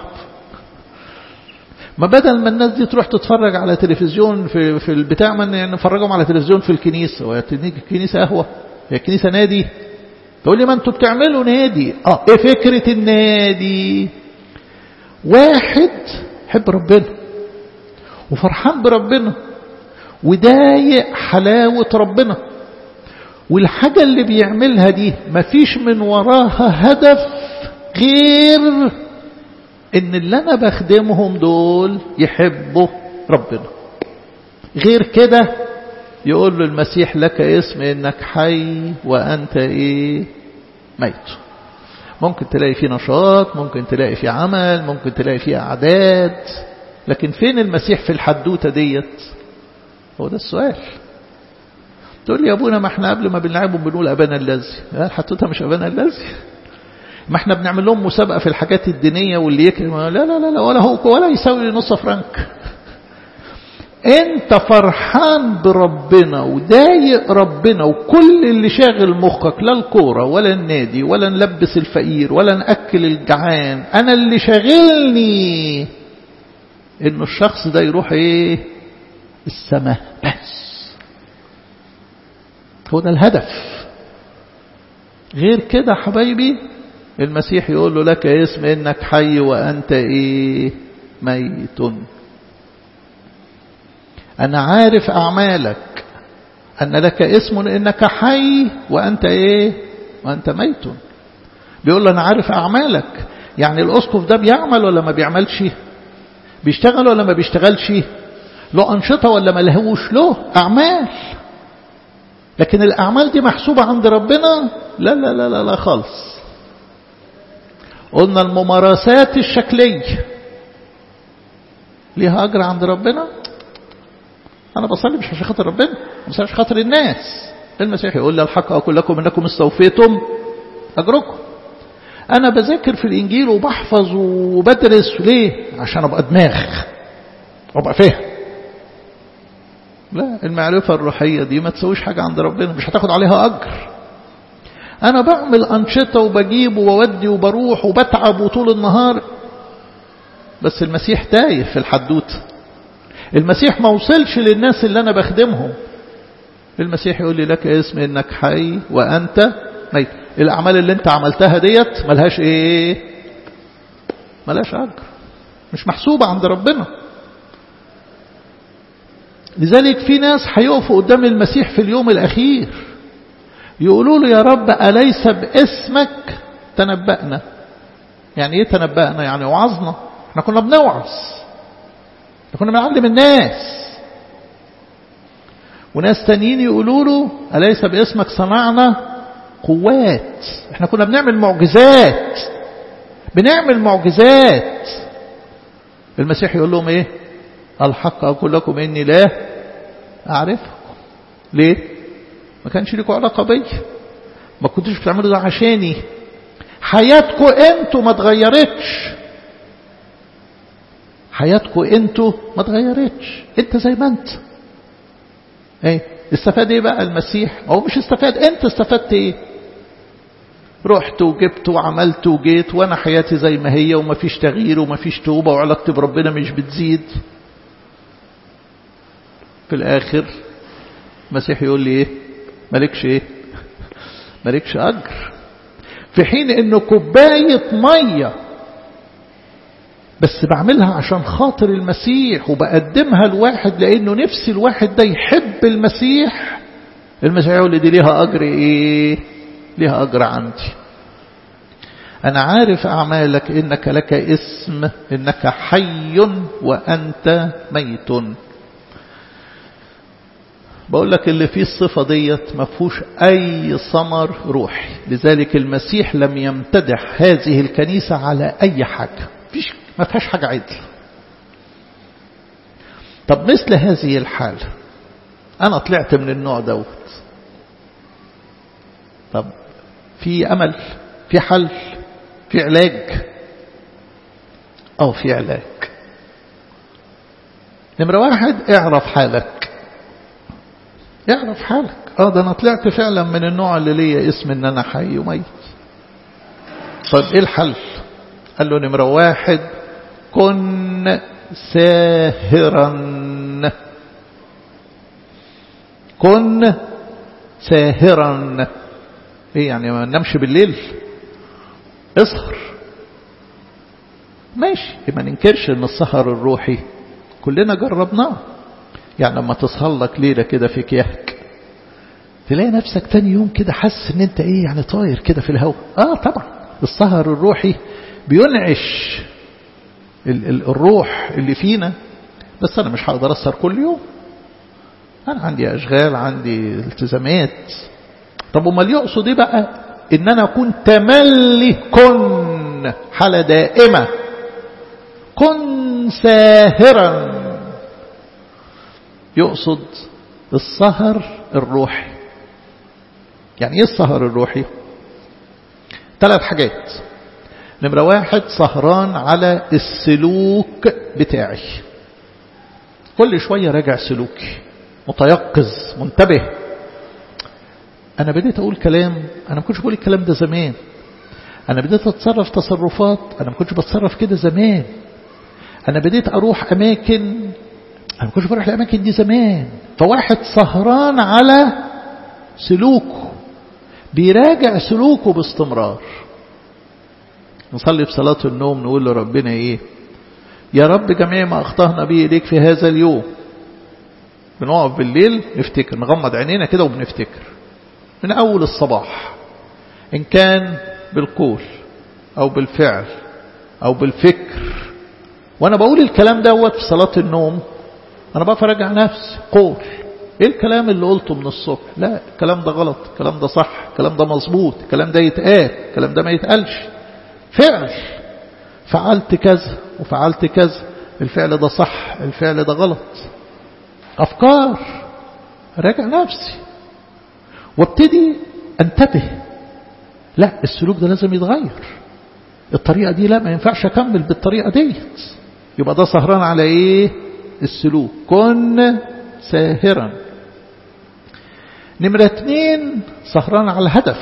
ما بدل ما الناس دي تروح تتفرج على تلفزيون في في البتاع من يعني نفرجهم على تلفزيون في الكنيسة ويتنيك الكنيسة قهوة هي الكنيسة نادي تقول لي ما انتوا بتعملوا نادي اه ايه فكرة النادي واحد حب ربنا وفرحان بربنا وضايق حلاوة ربنا والحاجة اللي بيعملها دي مفيش من وراها هدف غير ان اللي انا بخدمهم دول يحبوا ربنا غير كده يقول له المسيح لك اسم انك حي وانت ايه ميت ممكن تلاقي فيه نشاط ممكن تلاقي فيه عمل ممكن تلاقي فيه اعداد لكن فين المسيح في الحدوتة ديت هو ده السؤال تقول لي يا ابونا ما احنا قبل ما بنلعبهم بنقول ابانا الذي الحدوتة مش ابانا الذي ما احنا بنعمل لهم مسابقة في الحاجات الدينية واللي يكرم لا لا لا, لا ولا هو ولا يساوي نص فرنك انت فرحان بربنا وضايق ربنا وكل اللي شاغل مخك لا الكورة ولا النادي ولا نلبس الفقير ولا نأكل الجعان انا اللي شاغلني انه الشخص ده يروح ايه السماء بس هو ده الهدف غير كده حبايبي المسيح يقول له لك اسم انك حي وانت ايه ميت انا عارف اعمالك ان لك اسم انك حي وانت ايه وانت ميت بيقول له انا عارف اعمالك يعني الاسقف ده بيعمل ولا ما بيعملش بيشتغل ولا ما بيشتغلش له انشطه ولا ما لهوش له اعمال لكن الاعمال دي محسوبه عند ربنا لا لا لا لا, لا خالص قلنا الممارسات الشكليه ليها اجر عند ربنا انا بصلي مش عشان خاطر ربنا مش عشان خاطر الناس المسيح يقول لي الحق اقول لكم انكم استوفيتم اجركم انا بذاكر في الانجيل وبحفظ وبدرس ليه عشان ابقى دماغ وابقى فاهم لا المعرفة الروحية دي ما تسويش حاجة عند ربنا مش هتاخد عليها أجر أنا بعمل أنشطة وبجيب وودي وبروح وبتعب وطول النهار بس المسيح تايه في الحدوتة المسيح ما وصلش للناس اللي أنا بخدمهم المسيح يقول لي لك اسم إنك حي وأنت ميت الأعمال اللي أنت عملتها ديت ملهاش إيه ملهاش أجر مش محسوبة عند ربنا لذلك في ناس هيقفوا قدام المسيح في اليوم الأخير يقولوا له يا رب أليس باسمك تنبأنا يعني ايه تنبأنا يعني وعظنا احنا كنا بنوعظ احنا كنا بنعلم الناس وناس تانيين يقولوا له أليس باسمك صنعنا قوات احنا كنا بنعمل معجزات بنعمل معجزات المسيح يقول لهم ايه الحق أقول لكم إني لا أعرفكم ليه ما كانش لكم علاقة بي ما كنتوش بتعملوا ده عشاني حياتكم انتوا ما اتغيرتش حياتكم انتوا ما اتغيرتش انت زي ما انت ايه استفاد ايه بقى المسيح هو مش استفاد انت استفدت ايه رحت وجبت وعملت وجيت وانا حياتي زي ما هي وما فيش تغيير وما فيش توبة وعلاقتي بربنا مش بتزيد في الاخر المسيح يقول لي ايه مالكش ايه مالكش اجر في حين انه كوباية مية بس بعملها عشان خاطر المسيح وبقدمها لواحد لانه نفسي الواحد ده يحب المسيح المسيح يقول لي دي ليها اجر ايه ليها اجر عندي انا عارف اعمالك انك لك اسم انك حي وانت ميت بقول لك اللي فيه الصفة ديت ما فيهوش أي ثمر روحي لذلك المسيح لم يمتدح هذه الكنيسة على أي حاجة فيش ما فيهاش حاجة عدل طب مثل هذه الحالة أنا طلعت من النوع دوت طب في أمل في حل في علاج أو في علاج نمرة واحد اعرف حالك اعرف حالك اه ده انا طلعت فعلا من النوع اللي ليا اسم ان انا حي وميت طيب ايه الحل قال له نمرة واحد كن ساهرا كن ساهرا ايه يعني ما نمشي بالليل اسهر ماشي ما ننكرش ان السهر الروحي كلنا جربناه يعني لما تسهر لك ليلة كده في كيهك تلاقي نفسك تاني يوم كده حاسس ان انت ايه يعني طاير كده في الهواء اه طبعا السهر الروحي بينعش ال ال الروح اللي فينا بس انا مش هقدر اسهر كل يوم انا عندي اشغال عندي التزامات طب امال يقصد ايه بقى ان انا اكون تملي كن حالة دائمة كن ساهرا يقصد السهر الروحي يعني ايه السهر الروحي ثلاث حاجات نمرة واحد سهران على السلوك بتاعي كل شوية راجع سلوكي متيقظ منتبه أنا بديت أقول كلام أنا ما كنتش بقول الكلام ده زمان أنا بديت أتصرف تصرفات أنا ما كنتش بتصرف كده زمان أنا بديت أروح أماكن أنا ما كنتش بروح الأماكن دي زمان فواحد سهران على سلوكه بيراجع سلوكه باستمرار نصلي في صلاة النوم نقول لربنا إيه يا رب جميع ما أخطأنا به إليك في هذا اليوم بنقف بالليل نفتكر نغمض عينينا كده وبنفتكر من أول الصباح إن كان بالقول أو بالفعل أو بالفكر وأنا بقول الكلام دوت في صلاة النوم أنا بقف أراجع نفسي قول إيه الكلام اللي قلته من الصبح لا الكلام ده غلط الكلام ده صح الكلام ده مظبوط الكلام ده يتقال الكلام ده ما يتقالش فعل فعلت كذا وفعلت كذا الفعل ده صح الفعل ده غلط أفكار راجع نفسي وابتدي انتبه لا السلوك ده لازم يتغير الطريقة دي لا ما ينفعش أكمل بالطريقة ديت يبقى ده سهران على إيه السلوك كن ساهرا نمرة اتنين سهران على الهدف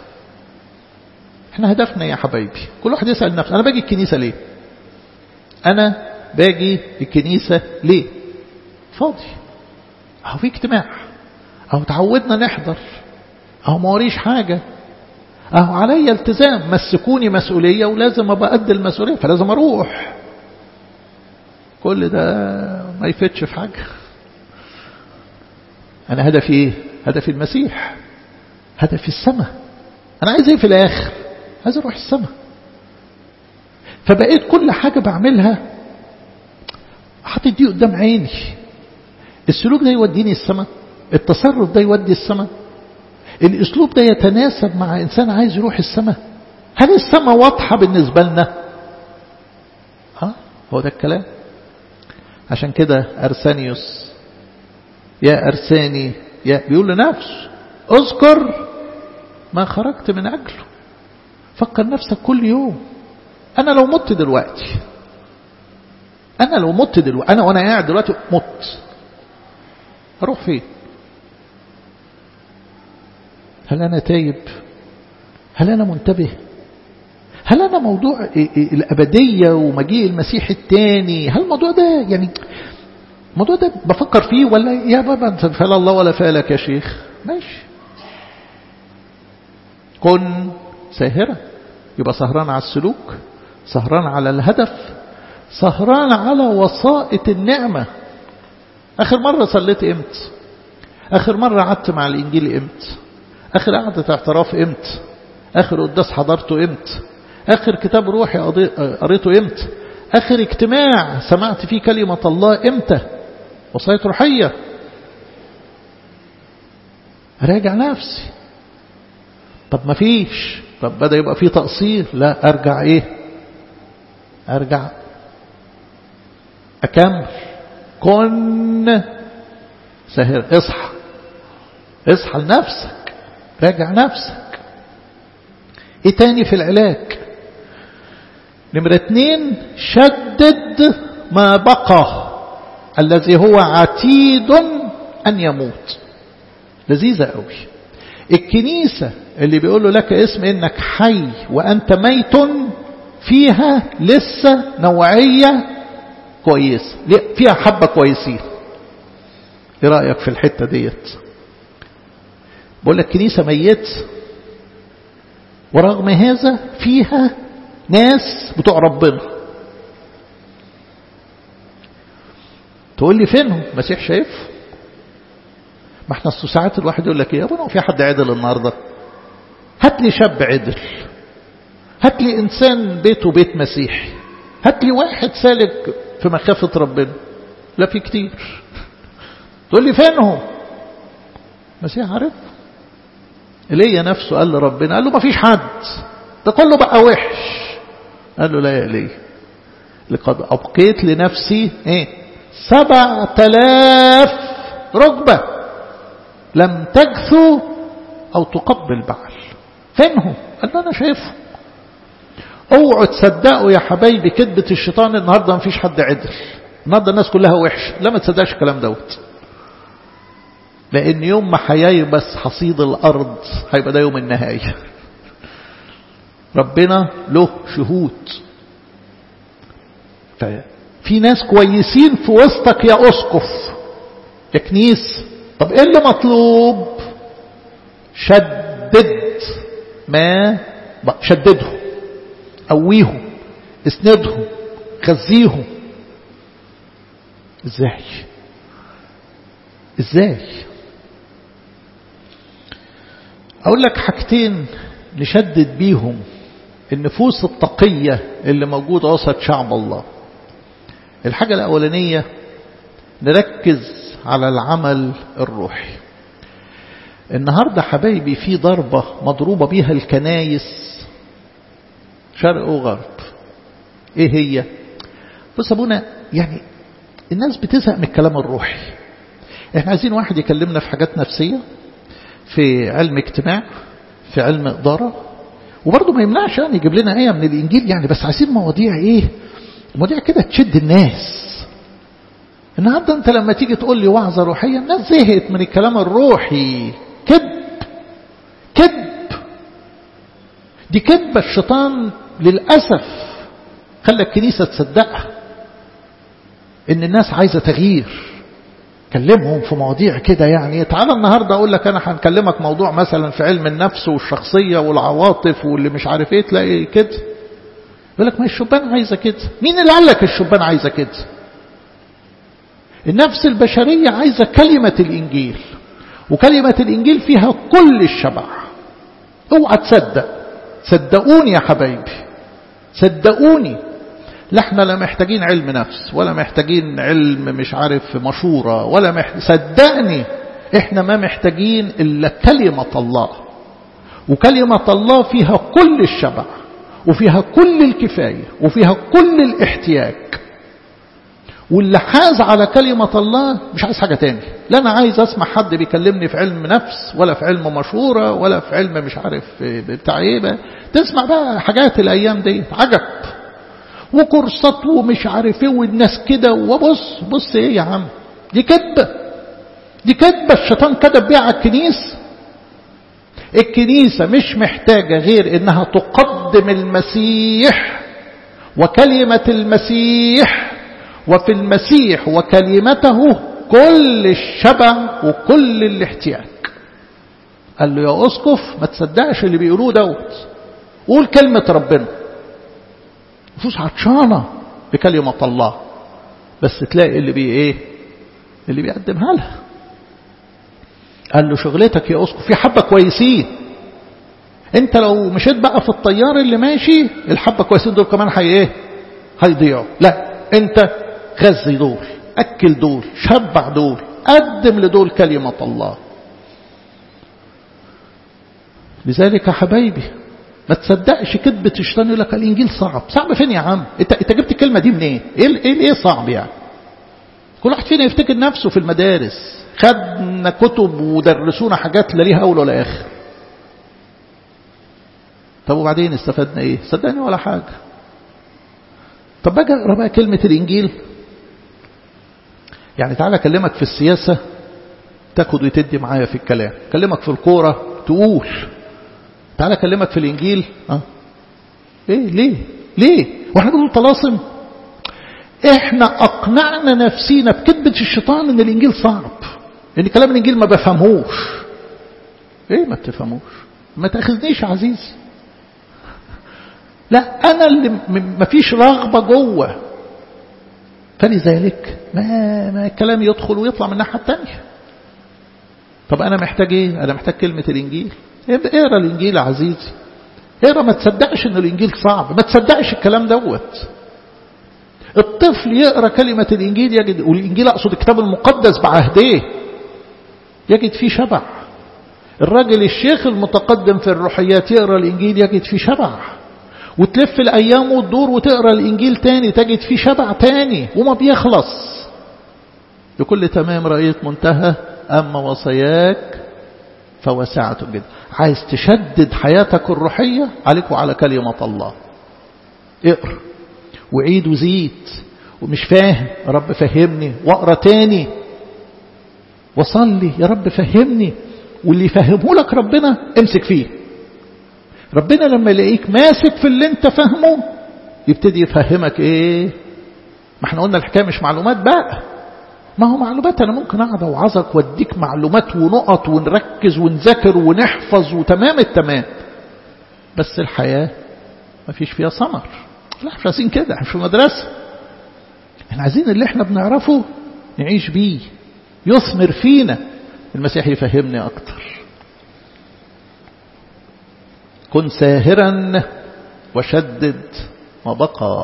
احنا هدفنا يا حبايبي كل واحد يسأل نفسه أنا باجي الكنيسة ليه أنا باجي الكنيسة ليه فاضي أهو في اجتماع أهو تعودنا نحضر أهو ما وريش حاجة أهو عليا التزام مسكوني مسؤولية ولازم أبقى قد المسؤولية فلازم أروح كل ده ما يفتش في حاجة أنا هدفي إيه هدفي المسيح هدفي السماء أنا عايز إيه في الآخر عايز أروح السماء فبقيت كل حاجة بعملها حاطط دي قدام عيني السلوك ده يوديني السماء التصرف ده يودي السماء الاسلوب ده يتناسب مع انسان عايز يروح السماء هل السماء واضحه بالنسبه لنا ها هو ده الكلام عشان كده ارسانيوس يا ارساني يا بيقول لنفسه اذكر ما خرجت من اجله فكر نفسك كل يوم انا لو مت دلوقتي انا لو مت دلوقتي انا وانا قاعد دلوقتي مت اروح فين هل أنا تايب هل أنا منتبه هل أنا موضوع الأبدية ومجيء المسيح الثاني هل الموضوع ده يعني الموضوع ده بفكر فيه ولا يا بابا فلا الله ولا فالك يا شيخ ماشي كن ساهرا يبقى سهران على السلوك سهران على الهدف سهران على وسائط النعمة آخر مرة صليت امتى آخر مرة قعدت مع الإنجيل امتى آخر قعدة اعتراف امتى آخر قداس حضرته امتى آخر كتاب روحي قريته امتى آخر اجتماع سمعت فيه كلمة الله امتى وصاية روحية راجع نفسي طب ما فيش طب بدأ يبقى فيه تقصير لا أرجع إيه أرجع أكمل كن سهر اصحى اصحى لنفسك راجع نفسك ايه تاني في العلاج نمرة اتنين شدد ما بقى الذي هو عتيد أن يموت لذيذة قوي الكنيسة اللي بيقولوا لك اسم انك حي وانت ميت فيها لسه نوعية كويسة فيها حبة كويسين ايه رأيك في الحتة ديت بقول لك كنيسة ميت ورغم هذا فيها ناس بتوع ربنا تقول لي فينهم مسيح شايف ما احنا ساعات الواحد يقول لك ايه يا ابونا في حد عدل النهارده هات لي شاب عدل هات لي انسان بيته بيت مسيحي هات لي واحد سالك في مخافه ربنا لا في كتير تقول لي فينهم مسيح عارف ايليا نفسه قال لربنا قال له ما فيش حد ده كله بقى وحش قال له لا يا ايليا لقد ابقيت لنفسي ايه سبع تلاف ركبه لم تجثو أو تقبل بعل فينهم قال له أنا شايفهم اوعوا تصدقوا يا حبايبي كذبة الشيطان النهاردة ما فيش حد عدل النهاردة الناس كلها وحش لا ما تصدقش الكلام دوت لأن يوم ما هييبس حصيد الأرض هيبقى ده يوم النهاية ربنا له شهود في ناس كويسين في وسطك يا أسقف يا كنيس طب ايه اللي مطلوب شدد ما شددهم قويهم اسندهم غذيهم ازاي ازاي اقول لك حاجتين نشدد بيهم النفوس التقية اللي موجودة وسط شعب الله الحاجة الأولانية نركز على العمل الروحي النهاردة حبايبي في ضربة مضروبة بيها الكنايس شرق وغرب ايه هي بص ابونا يعني الناس بتزهق من الكلام الروحي احنا عايزين واحد يكلمنا في حاجات نفسية في علم اجتماع في علم إدارة وبرضه ما يمنعش يعني يجيب لنا آية من الإنجيل يعني بس عايزين مواضيع إيه مواضيع كده تشد الناس النهارده أنت لما تيجي تقول لي وعظة روحية الناس زهقت من الكلام الروحي كذب كذب دي كذبة الشيطان للأسف خلى الكنيسة تصدقها إن الناس عايزة تغيير كلمهم في مواضيع كده يعني تعالى النهاردة أقول لك أنا هنكلمك موضوع مثلا في علم النفس والشخصية والعواطف واللي مش عارف إيه تلاقي كده يقول لك ما الشبان عايزة كده مين اللي قال لك الشبان عايزة كده النفس البشرية عايزة كلمة الإنجيل وكلمة الإنجيل فيها كل الشبع اوعى تصدق صدقوني يا حبايبي صدقوني لا احنا لا محتاجين علم نفس ولا محتاجين علم مش عارف مشورة ولا محتاج صدقني احنا ما محتاجين الا كلمة الله وكلمة الله فيها كل الشبع وفيها كل الكفاية وفيها كل الاحتياج واللي حاز على كلمة الله مش عايز حاجة تاني لا أنا عايز أسمع حد بيكلمني في علم نفس ولا في علم مشهورة ولا في علم مش عارف بتاع ايه بقى تسمع بقى حاجات الأيام دي عجب وكورسات ومش عارف ايه والناس كده وبص بص ايه يا عم دي كذبة دي كذبة الشيطان كذب بيها على الكنيسة الكنيسة مش محتاجة غير انها تقدم المسيح وكلمة المسيح وفي المسيح وكلمته كل الشبع وكل الاحتياج قال له يا أسقف ما تصدقش اللي بيقولوه دوت قول كلمة ربنا نفوس عطشانة بكلمة الله بس تلاقي اللي بي ايه اللي بيقدمها لها قال له شغلتك يا أسقف في حبة كويسين انت لو مشيت بقى في الطيار اللي ماشي الحبة كويسين دول كمان هي ايه هيضيعوا لا انت غذي دول اكل دول شبع دول قدم لدول كلمة الله لذلك يا حبايبي ما تصدقش كذبة الشيطان يقول لك الانجيل صعب صعب فين يا عم انت انت جبت الكلمة دي منين ايه ايه ايه صعب يعني كل واحد فينا يفتكر نفسه في المدارس خدنا كتب ودرسونا حاجات لا ليها اول ولا اخر طب وبعدين استفدنا ايه صدقني ولا حاجة طب باجي اقرا بقى كلمة الانجيل يعني تعالى اكلمك في السياسة تاخد وتدي معايا في الكلام اكلمك في الكورة تقول تعالى اكلمك في الانجيل اه ايه ليه ليه واحنا بنقول طلاسم احنا اقنعنا نفسينا بكذبة الشيطان ان الانجيل صعب ان كلام الانجيل ما بفهموش ايه ما بتفهموش ما تاخذنيش عزيزي لا انا اللي ما فيش رغبة جوه فلذلك ما, ما الكلام يدخل ويطلع من الناحية التانية طب انا محتاج ايه انا محتاج كلمة الانجيل اقرا الانجيل يا عزيزي اقرا ما تصدقش ان الانجيل صعب ما تصدقش الكلام دوت الطفل يقرا كلمة الانجيل يجد والانجيل اقصد الكتاب المقدس بعهديه يجد فيه شبع الراجل الشيخ المتقدم في الروحيات يقرا الانجيل يجد فيه شبع وتلف الايام وتدور وتقرا الانجيل تاني تجد فيه شبع تاني وما بيخلص بكل تمام رأيت منتهى اما وصاياك فوسعة جدا عايز تشدد حياتك الروحية عليك وعلى كلمة الله اقرا وعيد وزيد ومش فاهم يا رب فهمني واقرا تاني وصلي يا رب فهمني واللي يفهمه لك ربنا امسك فيه ربنا لما يلاقيك ماسك في اللي انت فاهمه يبتدي يفهمك ايه ما احنا قلنا الحكايه مش معلومات بقى ما هو معلومات انا ممكن اقعد اوعظك واديك معلومات ونقط ونركز ونذاكر ونحفظ وتمام التمام بس الحياه ما فيش فيها ثمر لا مش عايزين كده احنا مش في مدرسه احنا عايزين اللي احنا بنعرفه نعيش بيه يثمر فينا المسيح يفهمني اكتر كن ساهرا وشدد ما بقى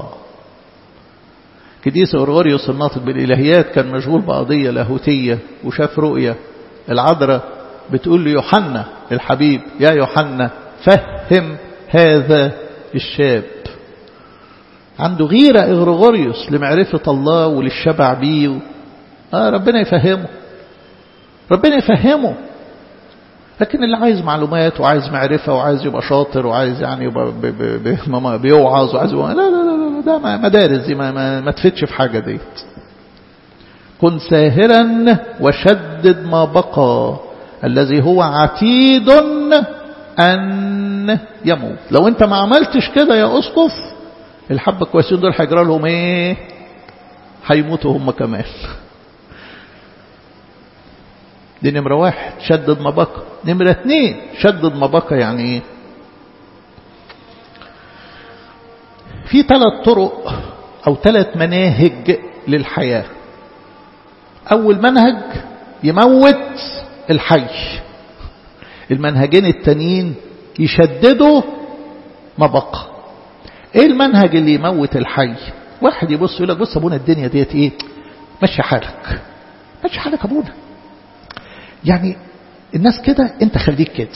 كديس أورغوريوس الناطق بالإلهيات كان مشغول بقضية لاهوتية وشاف رؤية العذراء بتقول ليوحنا الحبيب يا يوحنا فهم هذا الشاب عنده غيرة إغرغوريوس لمعرفة الله وللشبع بيه آه ربنا يفهمه ربنا يفهمه لكن اللي عايز معلومات وعايز معرفة وعايز يبقى شاطر وعايز يعني يبقى بيوعظ وعايز يبقى لا لا لا لا ده مدارس دي ما, ما, ما تفتش في حاجة ديت كن ساهرا وشدد ما بقى الذي هو عتيد أن يموت لو أنت ما عملتش كده يا أسقف الحبة الكويسين دول هيجرى لهم إيه هيموتوا هم كمان دي نمرة واحد شدد ما بقى نمرة اتنين شدد ما بقى يعني ايه في ثلاث طرق او ثلاث مناهج للحياة اول منهج يموت الحي المنهجين التانيين يشددوا ما بقى ايه المنهج اللي يموت الحي واحد يبص يقول لك بص ابونا الدنيا ديت ايه مشي حالك مشي حالك ابونا يعني الناس كده انت خليك كده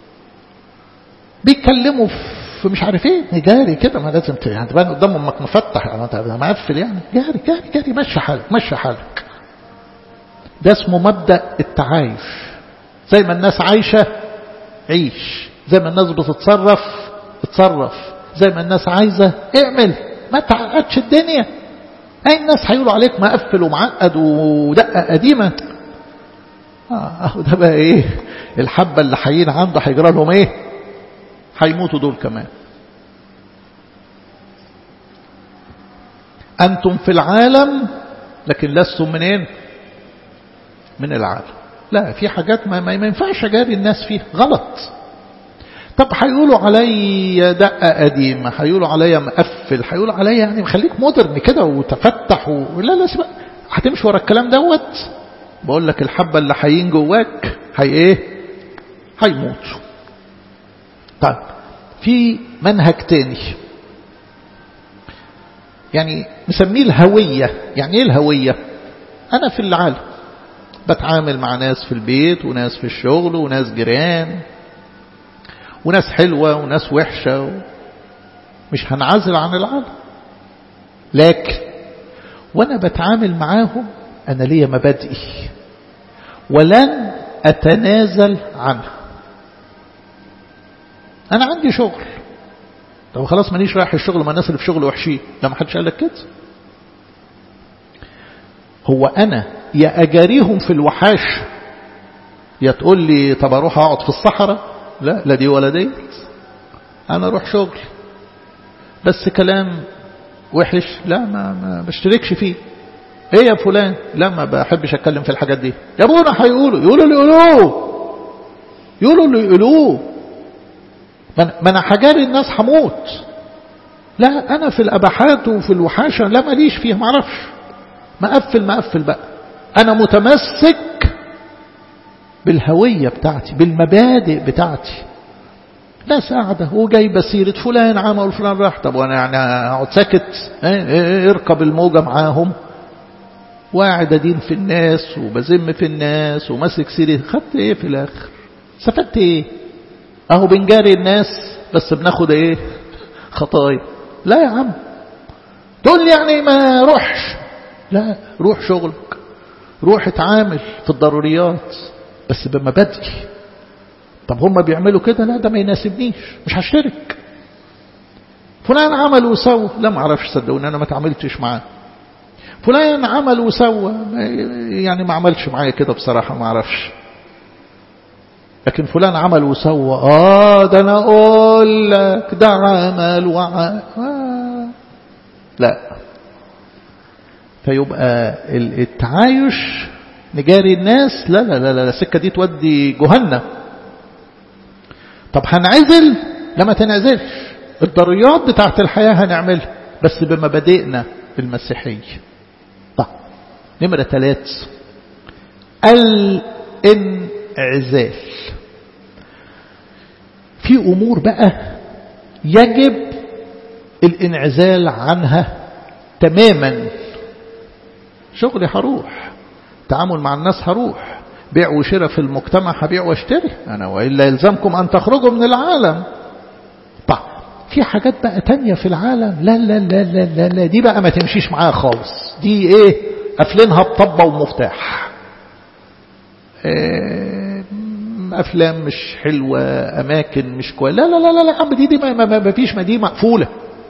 بيتكلموا في مش عارف ايه جاري كده ما لازم يعني تبان قدامهم انك مفتح يعني انت مقفل يعني جاري جاري جاري مشي حالك مشي حالك ده اسمه مبدا التعايش زي ما الناس عايشه عيش زي ما الناس بتتصرف اتصرف زي ما الناس عايزه اعمل ما تعقدش الدنيا اي الناس هيقولوا عليك مقفل ومعقد ودقه قديمه اهو ده بقى ايه الحبة اللي حيين عنده هيجرى لهم ايه هيموتوا دول كمان أنتم في العالم لكن لستم منين من العالم لا في حاجات ما, ما ينفعش أجاري الناس فيها غلط طب هيقولوا عليا دقة قديمة هيقولوا عليا مقفل هيقولوا عليا يعني خليك مودرن كده وتفتح و... لا لا سبق هتمشي ورا الكلام دوت بقول لك الحبة اللي حيين جواك هي ايه هيموت طيب في منهج تاني يعني نسميه الهوية يعني ايه الهوية انا في العالم بتعامل مع ناس في البيت وناس في الشغل وناس جيران وناس حلوة وناس وحشة مش هنعزل عن العالم لكن وانا بتعامل معاهم أنا لي مبادئي ولن أتنازل عنها أنا عندي شغل طب خلاص مانيش رايح الشغل ما الناس اللي في شغل وحشين لا ما حدش قال لك كده هو أنا يا أجاريهم في الوحاش يا تقول لي طب أروح أقعد في الصحراء لا لا دي ولا ديت أنا أروح شغل بس كلام وحش لا ما, ما بشتركش فيه ايه يا فلان لا ما بحبش اتكلم في الحاجات دي يا ابونا هيقولوا يقولوا اللي يقولوه يقولوا اللي يقولوه ما انا حجاري الناس هموت لا انا في الاباحات وفي الوحاشه لا ماليش فيها ما اعرفش مقفل مقفل بقى انا متمسك بالهويه بتاعتي بالمبادئ بتاعتي ناس قاعدة وجايبة سيرة فلان عمل وفلان راح طب وانا يعني اقعد ساكت اركب الموجة معاهم وقاعد ادين في الناس وبذم في الناس وماسك سيري خدت ايه في الاخر استفدت ايه اهو بنجاري الناس بس بناخد ايه خطايا لا يا عم تقول لي يعني ما روحش لا روح شغلك روح اتعامل في الضروريات بس بمبادئي طب هم بيعملوا كده لا ده ما يناسبنيش مش هشترك فلان عمل وسوى لا ما اعرفش صدقوني انا ما تعاملتش معاه فلان عمل وسوى يعني ما عملش معايا كده بصراحة ما اعرفش لكن فلان عمل وسوى اه ده انا اقول لك ده عمل وعمل آه. لا فيبقى التعايش نجاري الناس لا لا لا لا السكة دي تودي جهنم طب هنعزل لما تنعزلش الضريات بتاعت الحياة هنعملها بس بمبادئنا المسيحية طب نمرة ثلاث الانعزال في أمور بقى يجب الانعزال عنها تماما شغلي هروح تعامل مع الناس هروح بيع وشراء في المجتمع هبيع واشتري أنا وإلا يلزمكم أن تخرجوا من العالم طب في حاجات بقى تانية في العالم لا لا لا لا لا, لا دي بقى ما تمشيش معاها خالص دي ايه قافلينها بطبة ومفتاح إيه افلام مش حلوة اماكن مش كويسة لا لا لا لا, لا عم دي دي ما, ما, ما فيش ما دي مقفولة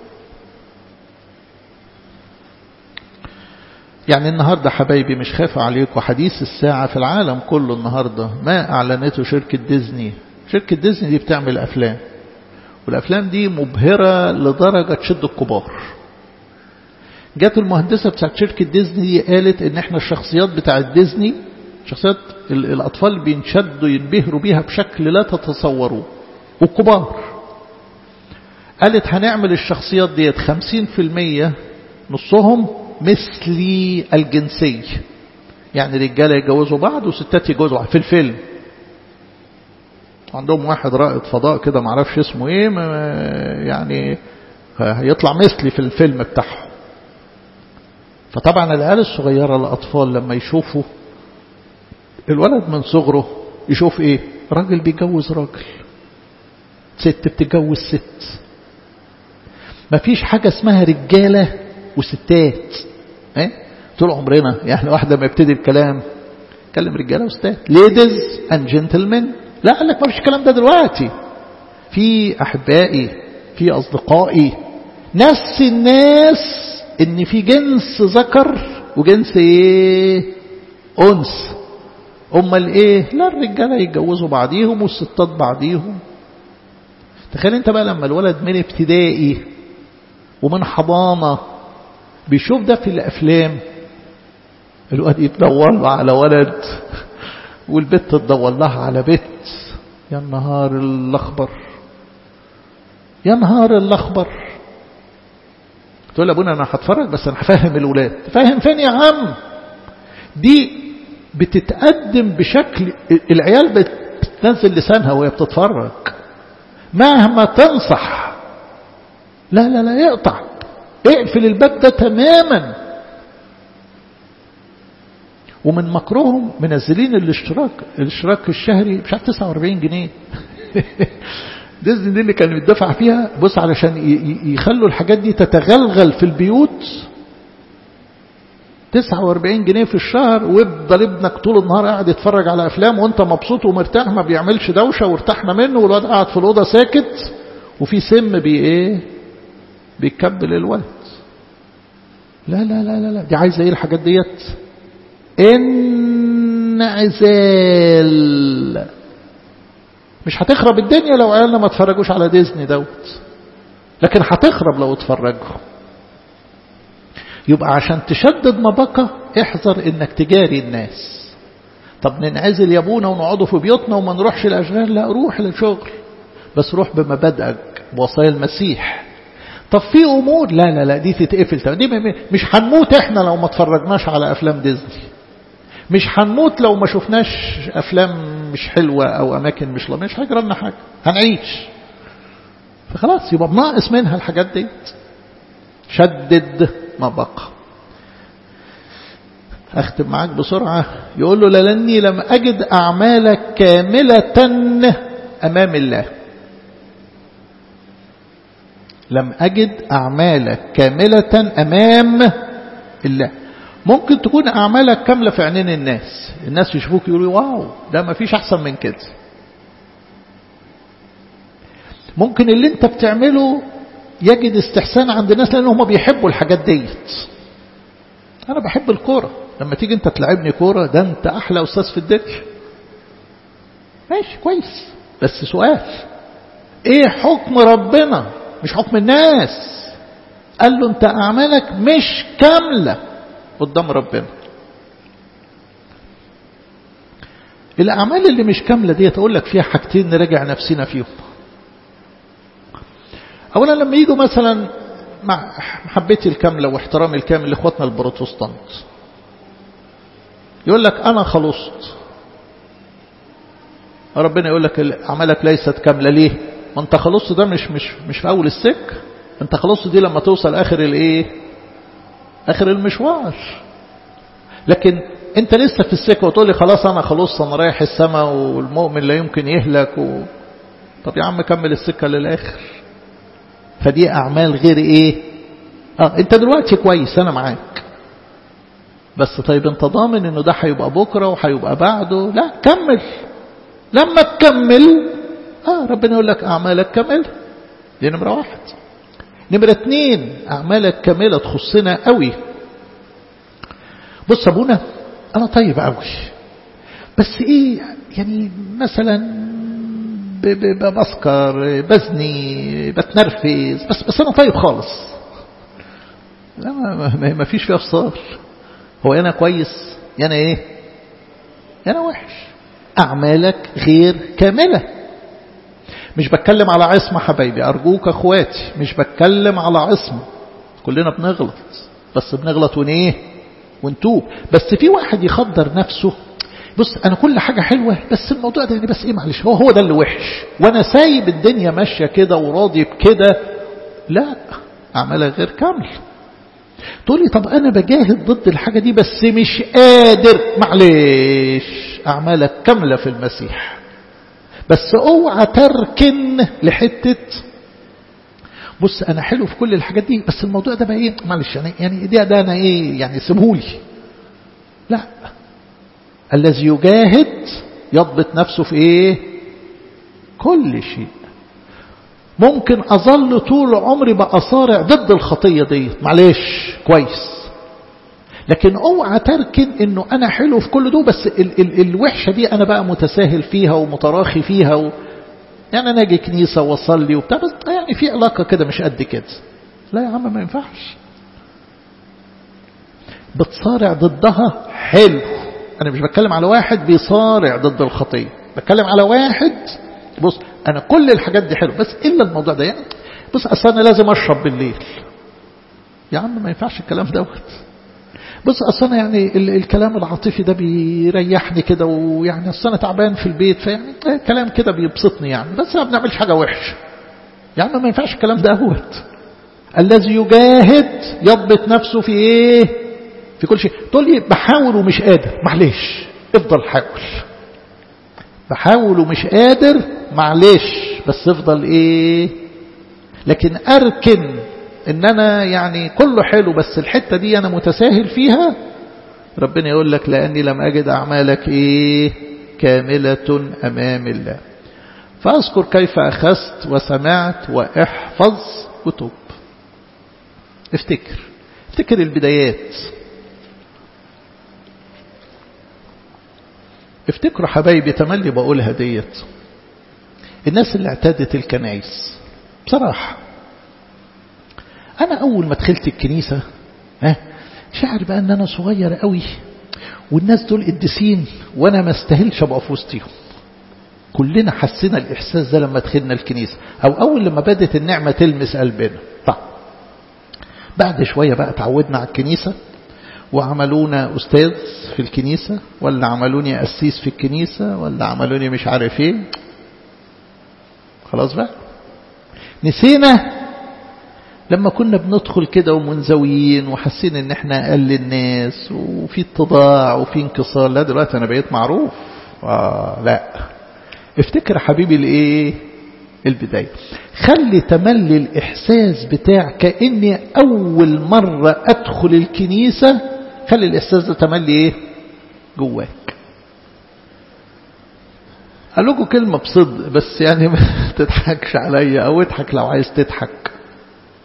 يعني النهاردة حبايبي مش خاف عليكم حديث الساعة في العالم كله النهاردة ما أعلنته شركة ديزني شركة ديزني دي بتعمل أفلام والأفلام دي مبهرة لدرجة تشد الكبار جات المهندسة بتاعت شركة ديزني دي قالت ان احنا الشخصيات بتاعت ديزني شخصيات الأطفال بينشدوا ينبهروا بيها بشكل لا تتصوروه والكبار قالت هنعمل الشخصيات ديت خمسين في المية نصهم مثلي الجنسي يعني رجالة يتجوزوا بعض وستات يتجوزوا بعض في الفيلم عندهم واحد رائد فضاء كده معرفش اسمه ايه يعني هيطلع مثلي في الفيلم بتاعهم فطبعا العيال الصغيرة الأطفال لما يشوفوا الولد من صغره يشوف ايه راجل بيجوز راجل ست بتتجوز ست مفيش حاجة اسمها رجالة وستات ايه طول عمرنا يعني واحدة ما يبتدي الكلام كلم رجالة وستات ladies and gentlemen لا قال لك ما فيش الكلام ده دلوقتي في أحبائي في أصدقائي نفس الناس ان في جنس ذكر وجنس ايه أنس امال ايه لا الرجاله يتجوزوا بعضيهم والستات بعضيهم تخيل انت بقى لما الولد من ابتدائي ومن حضانه بيشوف ده في الافلام الواد يتدور له على ولد والبت تدور لها على بت يا النهار الاخبر يا نهار الاخبر تقول لابونا انا هتفرج بس انا هفهم الولاد فاهم فين يا عم دي بتتقدم بشكل العيال بتنزل لسانها وهي بتتفرج مهما تنصح لا لا لا يقطع اقفل الباب ده تماما ومن مكرهم منزلين الاشتراك الاشتراك الشهري مش عارف 49 جنيه ديزني دي اللي كان بيدفع فيها بص علشان يخلوا الحاجات دي تتغلغل في البيوت 49 جنيه في الشهر ويفضل ابنك طول النهار قاعد يتفرج على افلام وانت مبسوط ومرتاح ما بيعملش دوشه وارتحنا منه والواد قاعد في الاوضه ساكت وفي سم بي ايه بيكبل الولد لا لا لا لا لا دي عايزه ايه الحاجات ديت انعزال مش هتخرب الدنيا لو عيالنا ما اتفرجوش على ديزني دوت لكن هتخرب لو اتفرجوا يبقى عشان تشدد مبقى احذر انك تجاري الناس طب ننعزل يا ابونا ونقعدوا في بيوتنا وما نروحش الاشغال لا روح للشغل بس روح بمبادئك بوصايا المسيح طب في امور لا لا لا دي تتقفل دي مش هنموت احنا لو ما اتفرجناش على افلام ديزني مش هنموت لو ما شفناش افلام مش حلوة او اماكن مش مش هيجرى لنا حاجة هنعيش فخلاص يبقى بناقص منها الحاجات دي شدد ما بقى أختم معاك بسرعة يقول له لأني لم أجد أعمالك كاملة أمام الله لم أجد أعمالك كاملة أمام الله ممكن تكون أعمالك كاملة في عينين الناس الناس يشوفوك يقولوا واو ده ما فيش أحسن من كده ممكن اللي انت بتعمله يجد استحسان عند الناس لأن هم بيحبوا الحاجات ديت أنا بحب الكورة لما تيجي أنت تلعبني كورة ده أنت أحلى أستاذ في الدنيا ماشي كويس بس سؤال إيه حكم ربنا مش حكم الناس قال له أنت أعمالك مش كاملة قدام ربنا الأعمال اللي مش كاملة دي أقول لك فيها حاجتين نراجع نفسنا فيهم أولا لما يجوا مثلا مع محبتي الكاملة واحترامي الكامل لإخواتنا البروتستانت يقول لك أنا خلصت ربنا يقول لك أعمالك ليست كاملة ليه ما أنت خلصت ده مش مش مش في أول السك أنت خلصت دي لما توصل آخر الإيه آخر المشوار لكن انت لسه في السكه وتقول لي خلاص انا خلاص انا رايح السماء والمؤمن لا يمكن يهلك و... طب يا عم كمل السكه للاخر فدي اعمال غير ايه اه انت دلوقتي كويس انا معاك بس طيب انت ضامن انه ده هيبقى بكره وهيبقى بعده لا كمل لما تكمل اه ربنا يقول لك اعمالك كامله دي نمره واحد نمره اتنين اعمالك كامله تخصنا قوي بص ابونا انا طيب قوي بس ايه يعني مثلا بسكر بزني بتنرفز بس بس انا طيب خالص لا ما, ما فيش فيها افصال هو انا كويس يا انا ايه يا انا وحش اعمالك غير كامله مش بتكلم على عصمه حبايبي ارجوك اخواتي مش بتكلم على عصمه كلنا بنغلط بس بنغلط ونيه ونتوب بس في واحد يخدر نفسه بص انا كل حاجة حلوة بس الموضوع ده يعني بس ايه معلش هو هو ده اللي وحش وانا سايب الدنيا ماشية كده وراضي بكده لا اعملها غير كامل تقول لي طب انا بجاهد ضد الحاجة دي بس مش قادر معلش اعمالك كاملة في المسيح بس اوعى تركن لحتة بص انا حلو في كل الحاجات دي بس الموضوع ده بقى ايه معلش يعني يعني ده, ده انا ايه يعني سيبهولي لا الذي يجاهد يضبط نفسه في ايه كل شيء ممكن اظل طول عمري بأصارع ضد الخطية دي معلش كويس لكن اوعى تركن انه انا حلو في كل دول بس ال ال الوحشة دي انا بقى متساهل فيها ومتراخي فيها و يعني انا اجي كنيسة واصلي وبتاع بس يعني في علاقة كده مش قد كده لا يا عم ما ينفعش بتصارع ضدها حلو انا مش بتكلم على واحد بيصارع ضد الخطية بتكلم على واحد بص انا كل الحاجات دي حلو بس الا الموضوع ده يعني بص اصل انا لازم اشرب بالليل يا عم ما ينفعش الكلام دوت بص اصل انا يعني الكلام العاطفي ده بيريحني كده ويعني اصل انا تعبان في البيت فيعني كلام كده بيبسطني يعني بس ما بنعملش حاجه وحشه يا عم ما ينفعش الكلام دوت الذي يجاهد يضبط نفسه في ايه في كل شيء تقول لي بحاول ومش قادر معلش افضل حاول بحاول ومش قادر معلش بس افضل ايه لكن اركن ان انا يعني كله حلو بس الحتة دي انا متساهل فيها ربنا يقول لك لاني لم اجد اعمالك ايه كاملة امام الله فاذكر كيف اخذت وسمعت واحفظ وتوب افتكر افتكر البدايات افتكروا حبايبي تملي بقولها ديت الناس اللي اعتادت الكنايس بصراحة أنا أول ما دخلت الكنيسة ها شعر بقى أن أنا صغير قوي والناس دول قديسين وأنا ما استاهلش أبقى في وسطهم كلنا حسينا الإحساس ده لما دخلنا الكنيسة أو أول لما بدت النعمة تلمس قلبنا طب بعد شوية بقى تعودنا على الكنيسة وعملونا أستاذ في الكنيسة ولا عملوني قسيس في الكنيسة ولا عملوني مش عارف ايه خلاص بقى نسينا لما كنا بندخل كده ومنزويين وحاسين ان احنا اقل الناس وفي اتضاع وفي انكسار لا دلوقتي انا بقيت معروف آه لا افتكر حبيبي الايه البداية خلي تملي الإحساس بتاع كأني أول مرة أدخل الكنيسة خلي الإحساس ده تملي إيه جواك قال لكم كلمة بصدق بس يعني ما تضحكش عليا أو اضحك لو عايز تضحك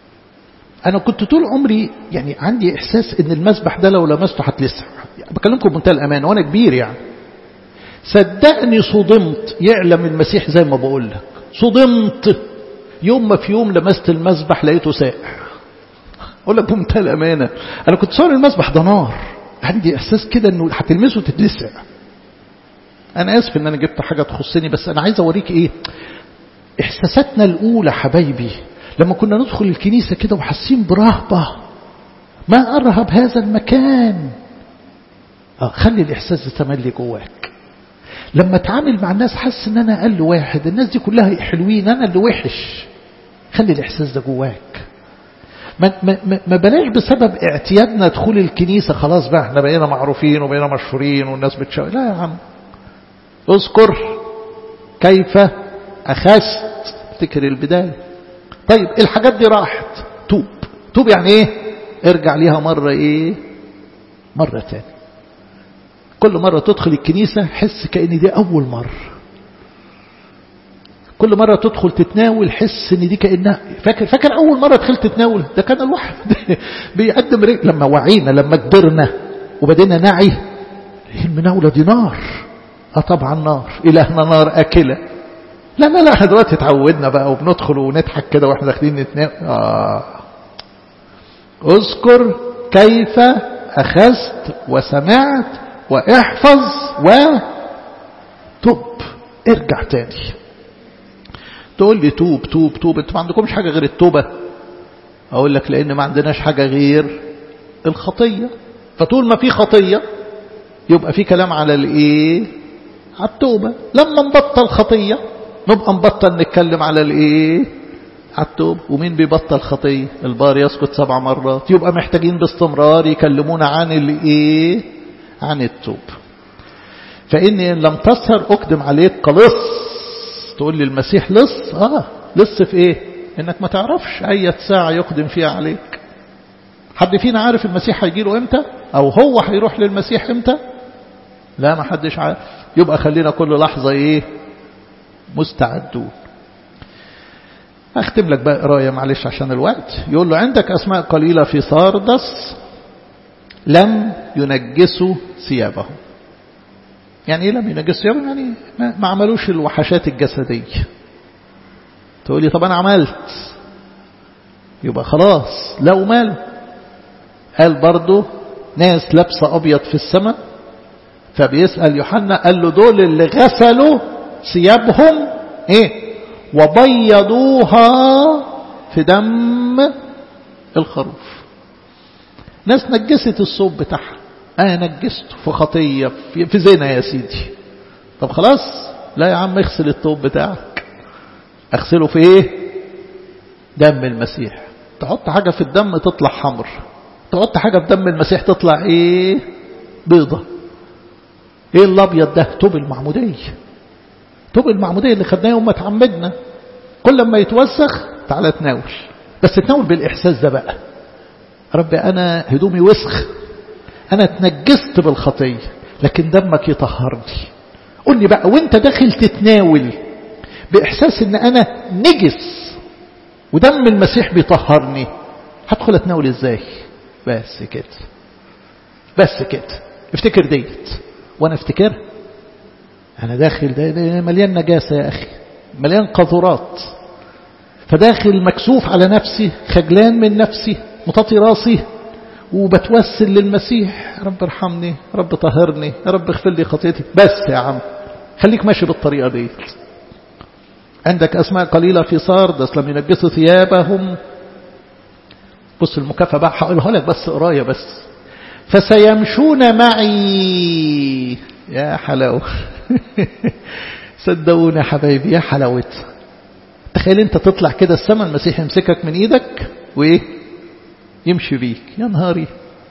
أنا كنت طول عمري يعني عندي إحساس إن المسبح ده لو لمسته هتلسع بكلمكم بمنتهى الأمان وأنا كبير يعني صدقني صدمت يعلم المسيح زي ما بقول لك صدمت يوم ما في يوم لمست المسبح لقيته ساقع أقول لك بمنتهى الأمانة أنا كنت صار المسبح ده نار عندي إحساس كده إنه هتلمسه تتلسع أنا آسف إن أنا جبت حاجة تخصني بس أنا عايز أوريك إيه إحساساتنا الأولى حبايبي لما كنا ندخل الكنيسة كده وحاسين برهبة ما أرهب هذا المكان آه خلي الإحساس ده تملي جواك لما اتعامل مع الناس حس ان انا اقل واحد الناس دي كلها حلوين انا اللي وحش خلي الاحساس ده جواك ما, ما, ما بلاش بسبب اعتيادنا دخول الكنيسة خلاص بقى احنا بقينا معروفين وبقينا مشهورين والناس بتشاور لا يا عم اذكر كيف اخذت افتكر البداية طيب الحاجات دي راحت توب توب يعني ايه ارجع ليها مرة ايه مرة تاني كل مرة تدخل الكنيسة حس كأن دي أول مرة كل مرة تدخل تتناول حس ان دي كأنها فاكر فاكر أول مرة دخلت تتناول ده كان الواحد بيقدم رجل لما وعينا لما كبرنا وبدينا نعي المناولة دي نار اه طبعا نار إلهنا نار أكلة لا لا لا احنا دلوقتي اتعودنا بقى وبندخل ونضحك كده واحنا داخلين نتناول آه اذكر كيف أخذت وسمعت واحفظ وتوب ارجع تاني تقول لي توب توب توب انتوا ما عندكمش حاجة غير التوبة اقول لك لان ما عندناش حاجة غير الخطية فطول ما في خطية يبقى في كلام على الايه على التوبة لما نبطل خطية نبقى نبطل نتكلم على الايه على التوبة ومين بيبطل خطية البار يسكت سبع مرات يبقى محتاجين باستمرار يكلمونا عن الايه عن التوب فإني إن لم تسهر أقدم عليك كلص تقول لي المسيح لص آه لص في إيه إنك ما تعرفش أي ساعة يقدم فيها عليك حد فينا عارف المسيح هيجي له إمتى أو هو هيروح للمسيح إمتى لا ما حدش عارف يبقى خلينا كل لحظة إيه مستعدون أختم لك بقى قراية معلش عشان الوقت يقول له عندك أسماء قليلة في ساردس لم ينجسوا ثيابهم يعني ايه لم ينجسوا ثيابهم يعني ما عملوش الوحشات الجسدية تقول لي طب انا عملت يبقى خلاص لو ماله قال برضه ناس لابسة ابيض في السماء فبيسأل يوحنا قال له دول اللي غسلوا ثيابهم ايه وبيضوها في دم الخروف ناس نجست الصوب بتاعها انا نجسته في خطية في زنا يا سيدي طب خلاص لا يا عم اغسل الثوب بتاعك اغسله في ايه دم المسيح تحط حاجة في الدم تطلع حمر تحط حاجة في دم المسيح تطلع ايه بيضة ايه الابيض ده توب المعمودية توب المعمودية اللي خدناه يوم ما تعمدنا كل ما يتوسخ تعالى تناول بس تناول بالاحساس ده بقى ربي أنا هدومي وسخ أنا اتنجست بالخطية لكن دمك يطهرني قل لي بقى وانت داخل تتناول بإحساس ان أنا نجس ودم المسيح بيطهرني هدخل اتناول ازاي بس كده بس كده افتكر ديت وانا افتكر انا داخل ده, ده مليان نجاسة يا اخي مليان قذرات فداخل مكسوف على نفسي خجلان من نفسي مطاطي راسي وبتوسل للمسيح رب ارحمني رب طهرني رب اغفر لي خطيتي بس يا عم خليك ماشي بالطريقة دي عندك أسماء قليلة في ساردس لم ينجسوا ثيابهم بص المكافأة بقى هقولها لك بس قراية بس فسيمشون معي يا حلاوة صدقوني يا حبايبي يا حلاوتها تخيل انت تطلع كده السماء المسيح يمسكك من ايدك وايه يمشي بيك يا نهاري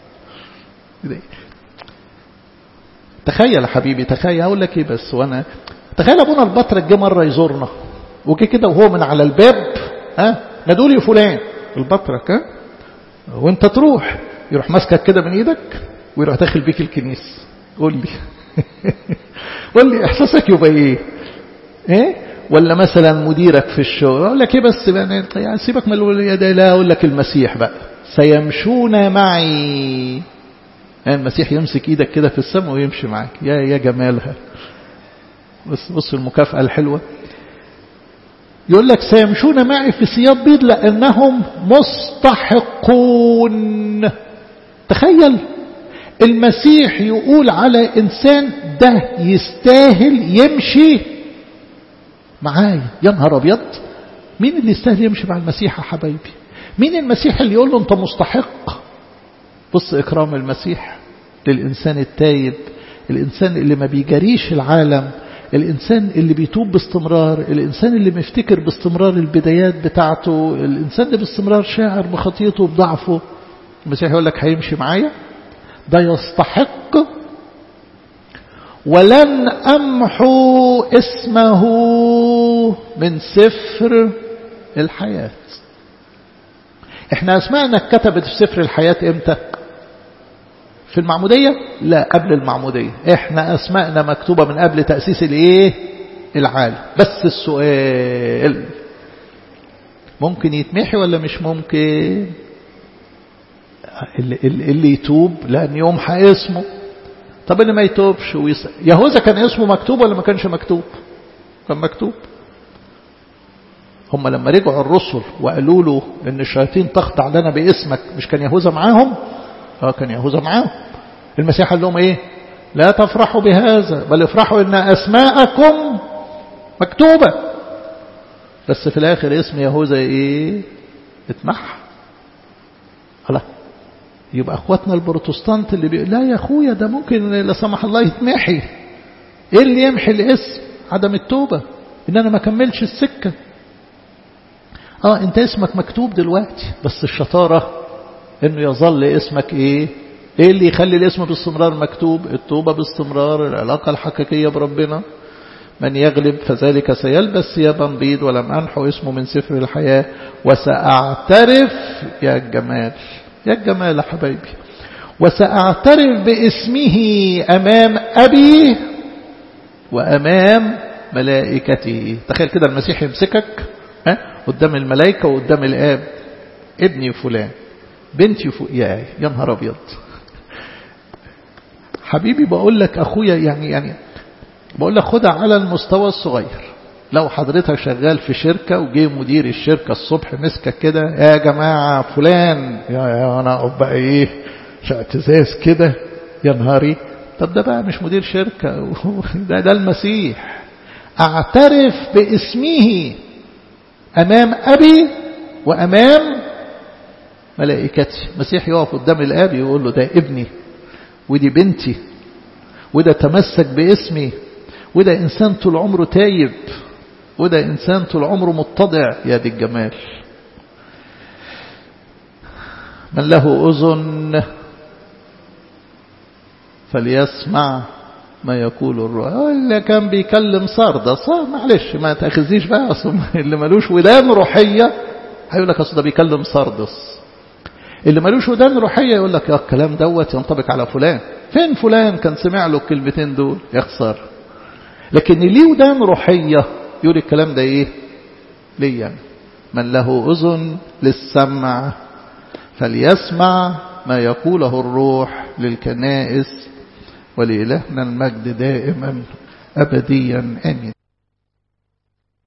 تخيل يا حبيبي تخيل اقول لك ايه بس وانا تخيل ابونا البطرك جه مره يزورنا وجه كده وهو من على الباب ها نادوا لي فلان البطرك ها وانت تروح يروح ماسكك كده من ايدك ويروح داخل بيك الكنيسه قول لي قول لي احساسك يبقى ايه ايه ولا مثلا مديرك في الشغل اقول لك ايه بس يعني سيبك من الولية ده لا اقول لك المسيح بقى سيمشون معي يعني المسيح يمسك ايدك كده في السماء ويمشي معاك يا يا جمالها بص بص المكافأة الحلوة يقول لك سيمشون معي في ثياب بيض لأنهم مستحقون تخيل المسيح يقول على إنسان ده يستاهل يمشي معايا يا نهار أبيض مين اللي يستاهل يمشي مع المسيح يا حبايبي مين المسيح اللي يقول له أنت مستحق بص إكرام المسيح للإنسان التايب الإنسان اللي ما بيجريش العالم الإنسان اللي بيتوب باستمرار الإنسان اللي مفتكر باستمرار البدايات بتاعته الإنسان اللي باستمرار شاعر بخطيته وبضعفه المسيح يقول لك هيمشي معايا ده يستحق ولن أمحو اسمه من سفر الحياة احنا اسمائنا اتكتبت في سفر الحياة امتى في المعمودية لا قبل المعمودية احنا اسمائنا مكتوبة من قبل تأسيس الايه العالم بس السؤال ممكن يتمحي ولا مش ممكن اللي, اللي يتوب لأن يمحى اسمه طب اللي ما يتوبش ويس... يهوذا كان اسمه مكتوب ولا ما كانش مكتوب كان مكتوب هم لما رجعوا الرسل وقالوا له ان الشياطين تخضع لنا باسمك مش كان يهوذا معاهم اه كان يهوذا معاهم المسيح قال لهم ايه لا تفرحوا بهذا بل افرحوا ان اسماءكم مكتوبة بس في الاخر اسم يهوذا ايه اتمحى خلاص يبقى اخواتنا البروتستانت اللي بيقول لا يا اخويا ده ممكن لا سمح الله يتمحي ايه اللي يمحي الاسم عدم التوبة ان انا ما كملش السكة اه انت اسمك مكتوب دلوقتي بس الشطارة انه يظل اسمك ايه ايه اللي يخلي الاسم باستمرار مكتوب التوبة باستمرار العلاقة الحقيقية بربنا من يغلب فذلك سيلبس ثيابا بيض ولم أنحو اسمه من سفر الحياة وسأعترف يا الجمال يا الجمال يا حبايبي وسأعترف باسمه أمام أبي وأمام ملائكته تخيل كده المسيح يمسكك ها قدام الملائكة وقدام الآب ابني فلان بنتي فلان يا يا نهار أبيض حبيبي بقول لك أخويا يعني يعني بقول لك خدها على المستوى الصغير لو حضرتك شغال في شركة وجي مدير الشركة الصبح مسكك كده يا جماعة فلان يا, يا أنا أبقى إيه اعتزاز كده يا نهاري طب ده بقى مش مدير شركة ده, ده المسيح أعترف باسمه أمام أبي وأمام ملائكتي المسيح يقف قدام الآب يقول له ده ابني ودي بنتي وده تمسك باسمي وده إنسان طول عمره تايب وده إنسان طول عمره متضع يا دي الجمال من له أذن فليسمع ما يقول الروح اللي كان بيكلم صاردة معلش ما تأخذيش بقى أصلا اللي ملوش ودان روحية هيقول لك أصلا بيكلم ساردس اللي ملوش ودان روحية يقول لك يا الكلام دوت ينطبق على فلان فين فلان كان سمع له الكلمتين دول يخسر لكن ليه ودان روحية يقول الكلام ده ايه ليه يعني من له أذن للسمع فليسمع ما يقوله الروح للكنائس ولإلهنا المجد دائما أبديا آمين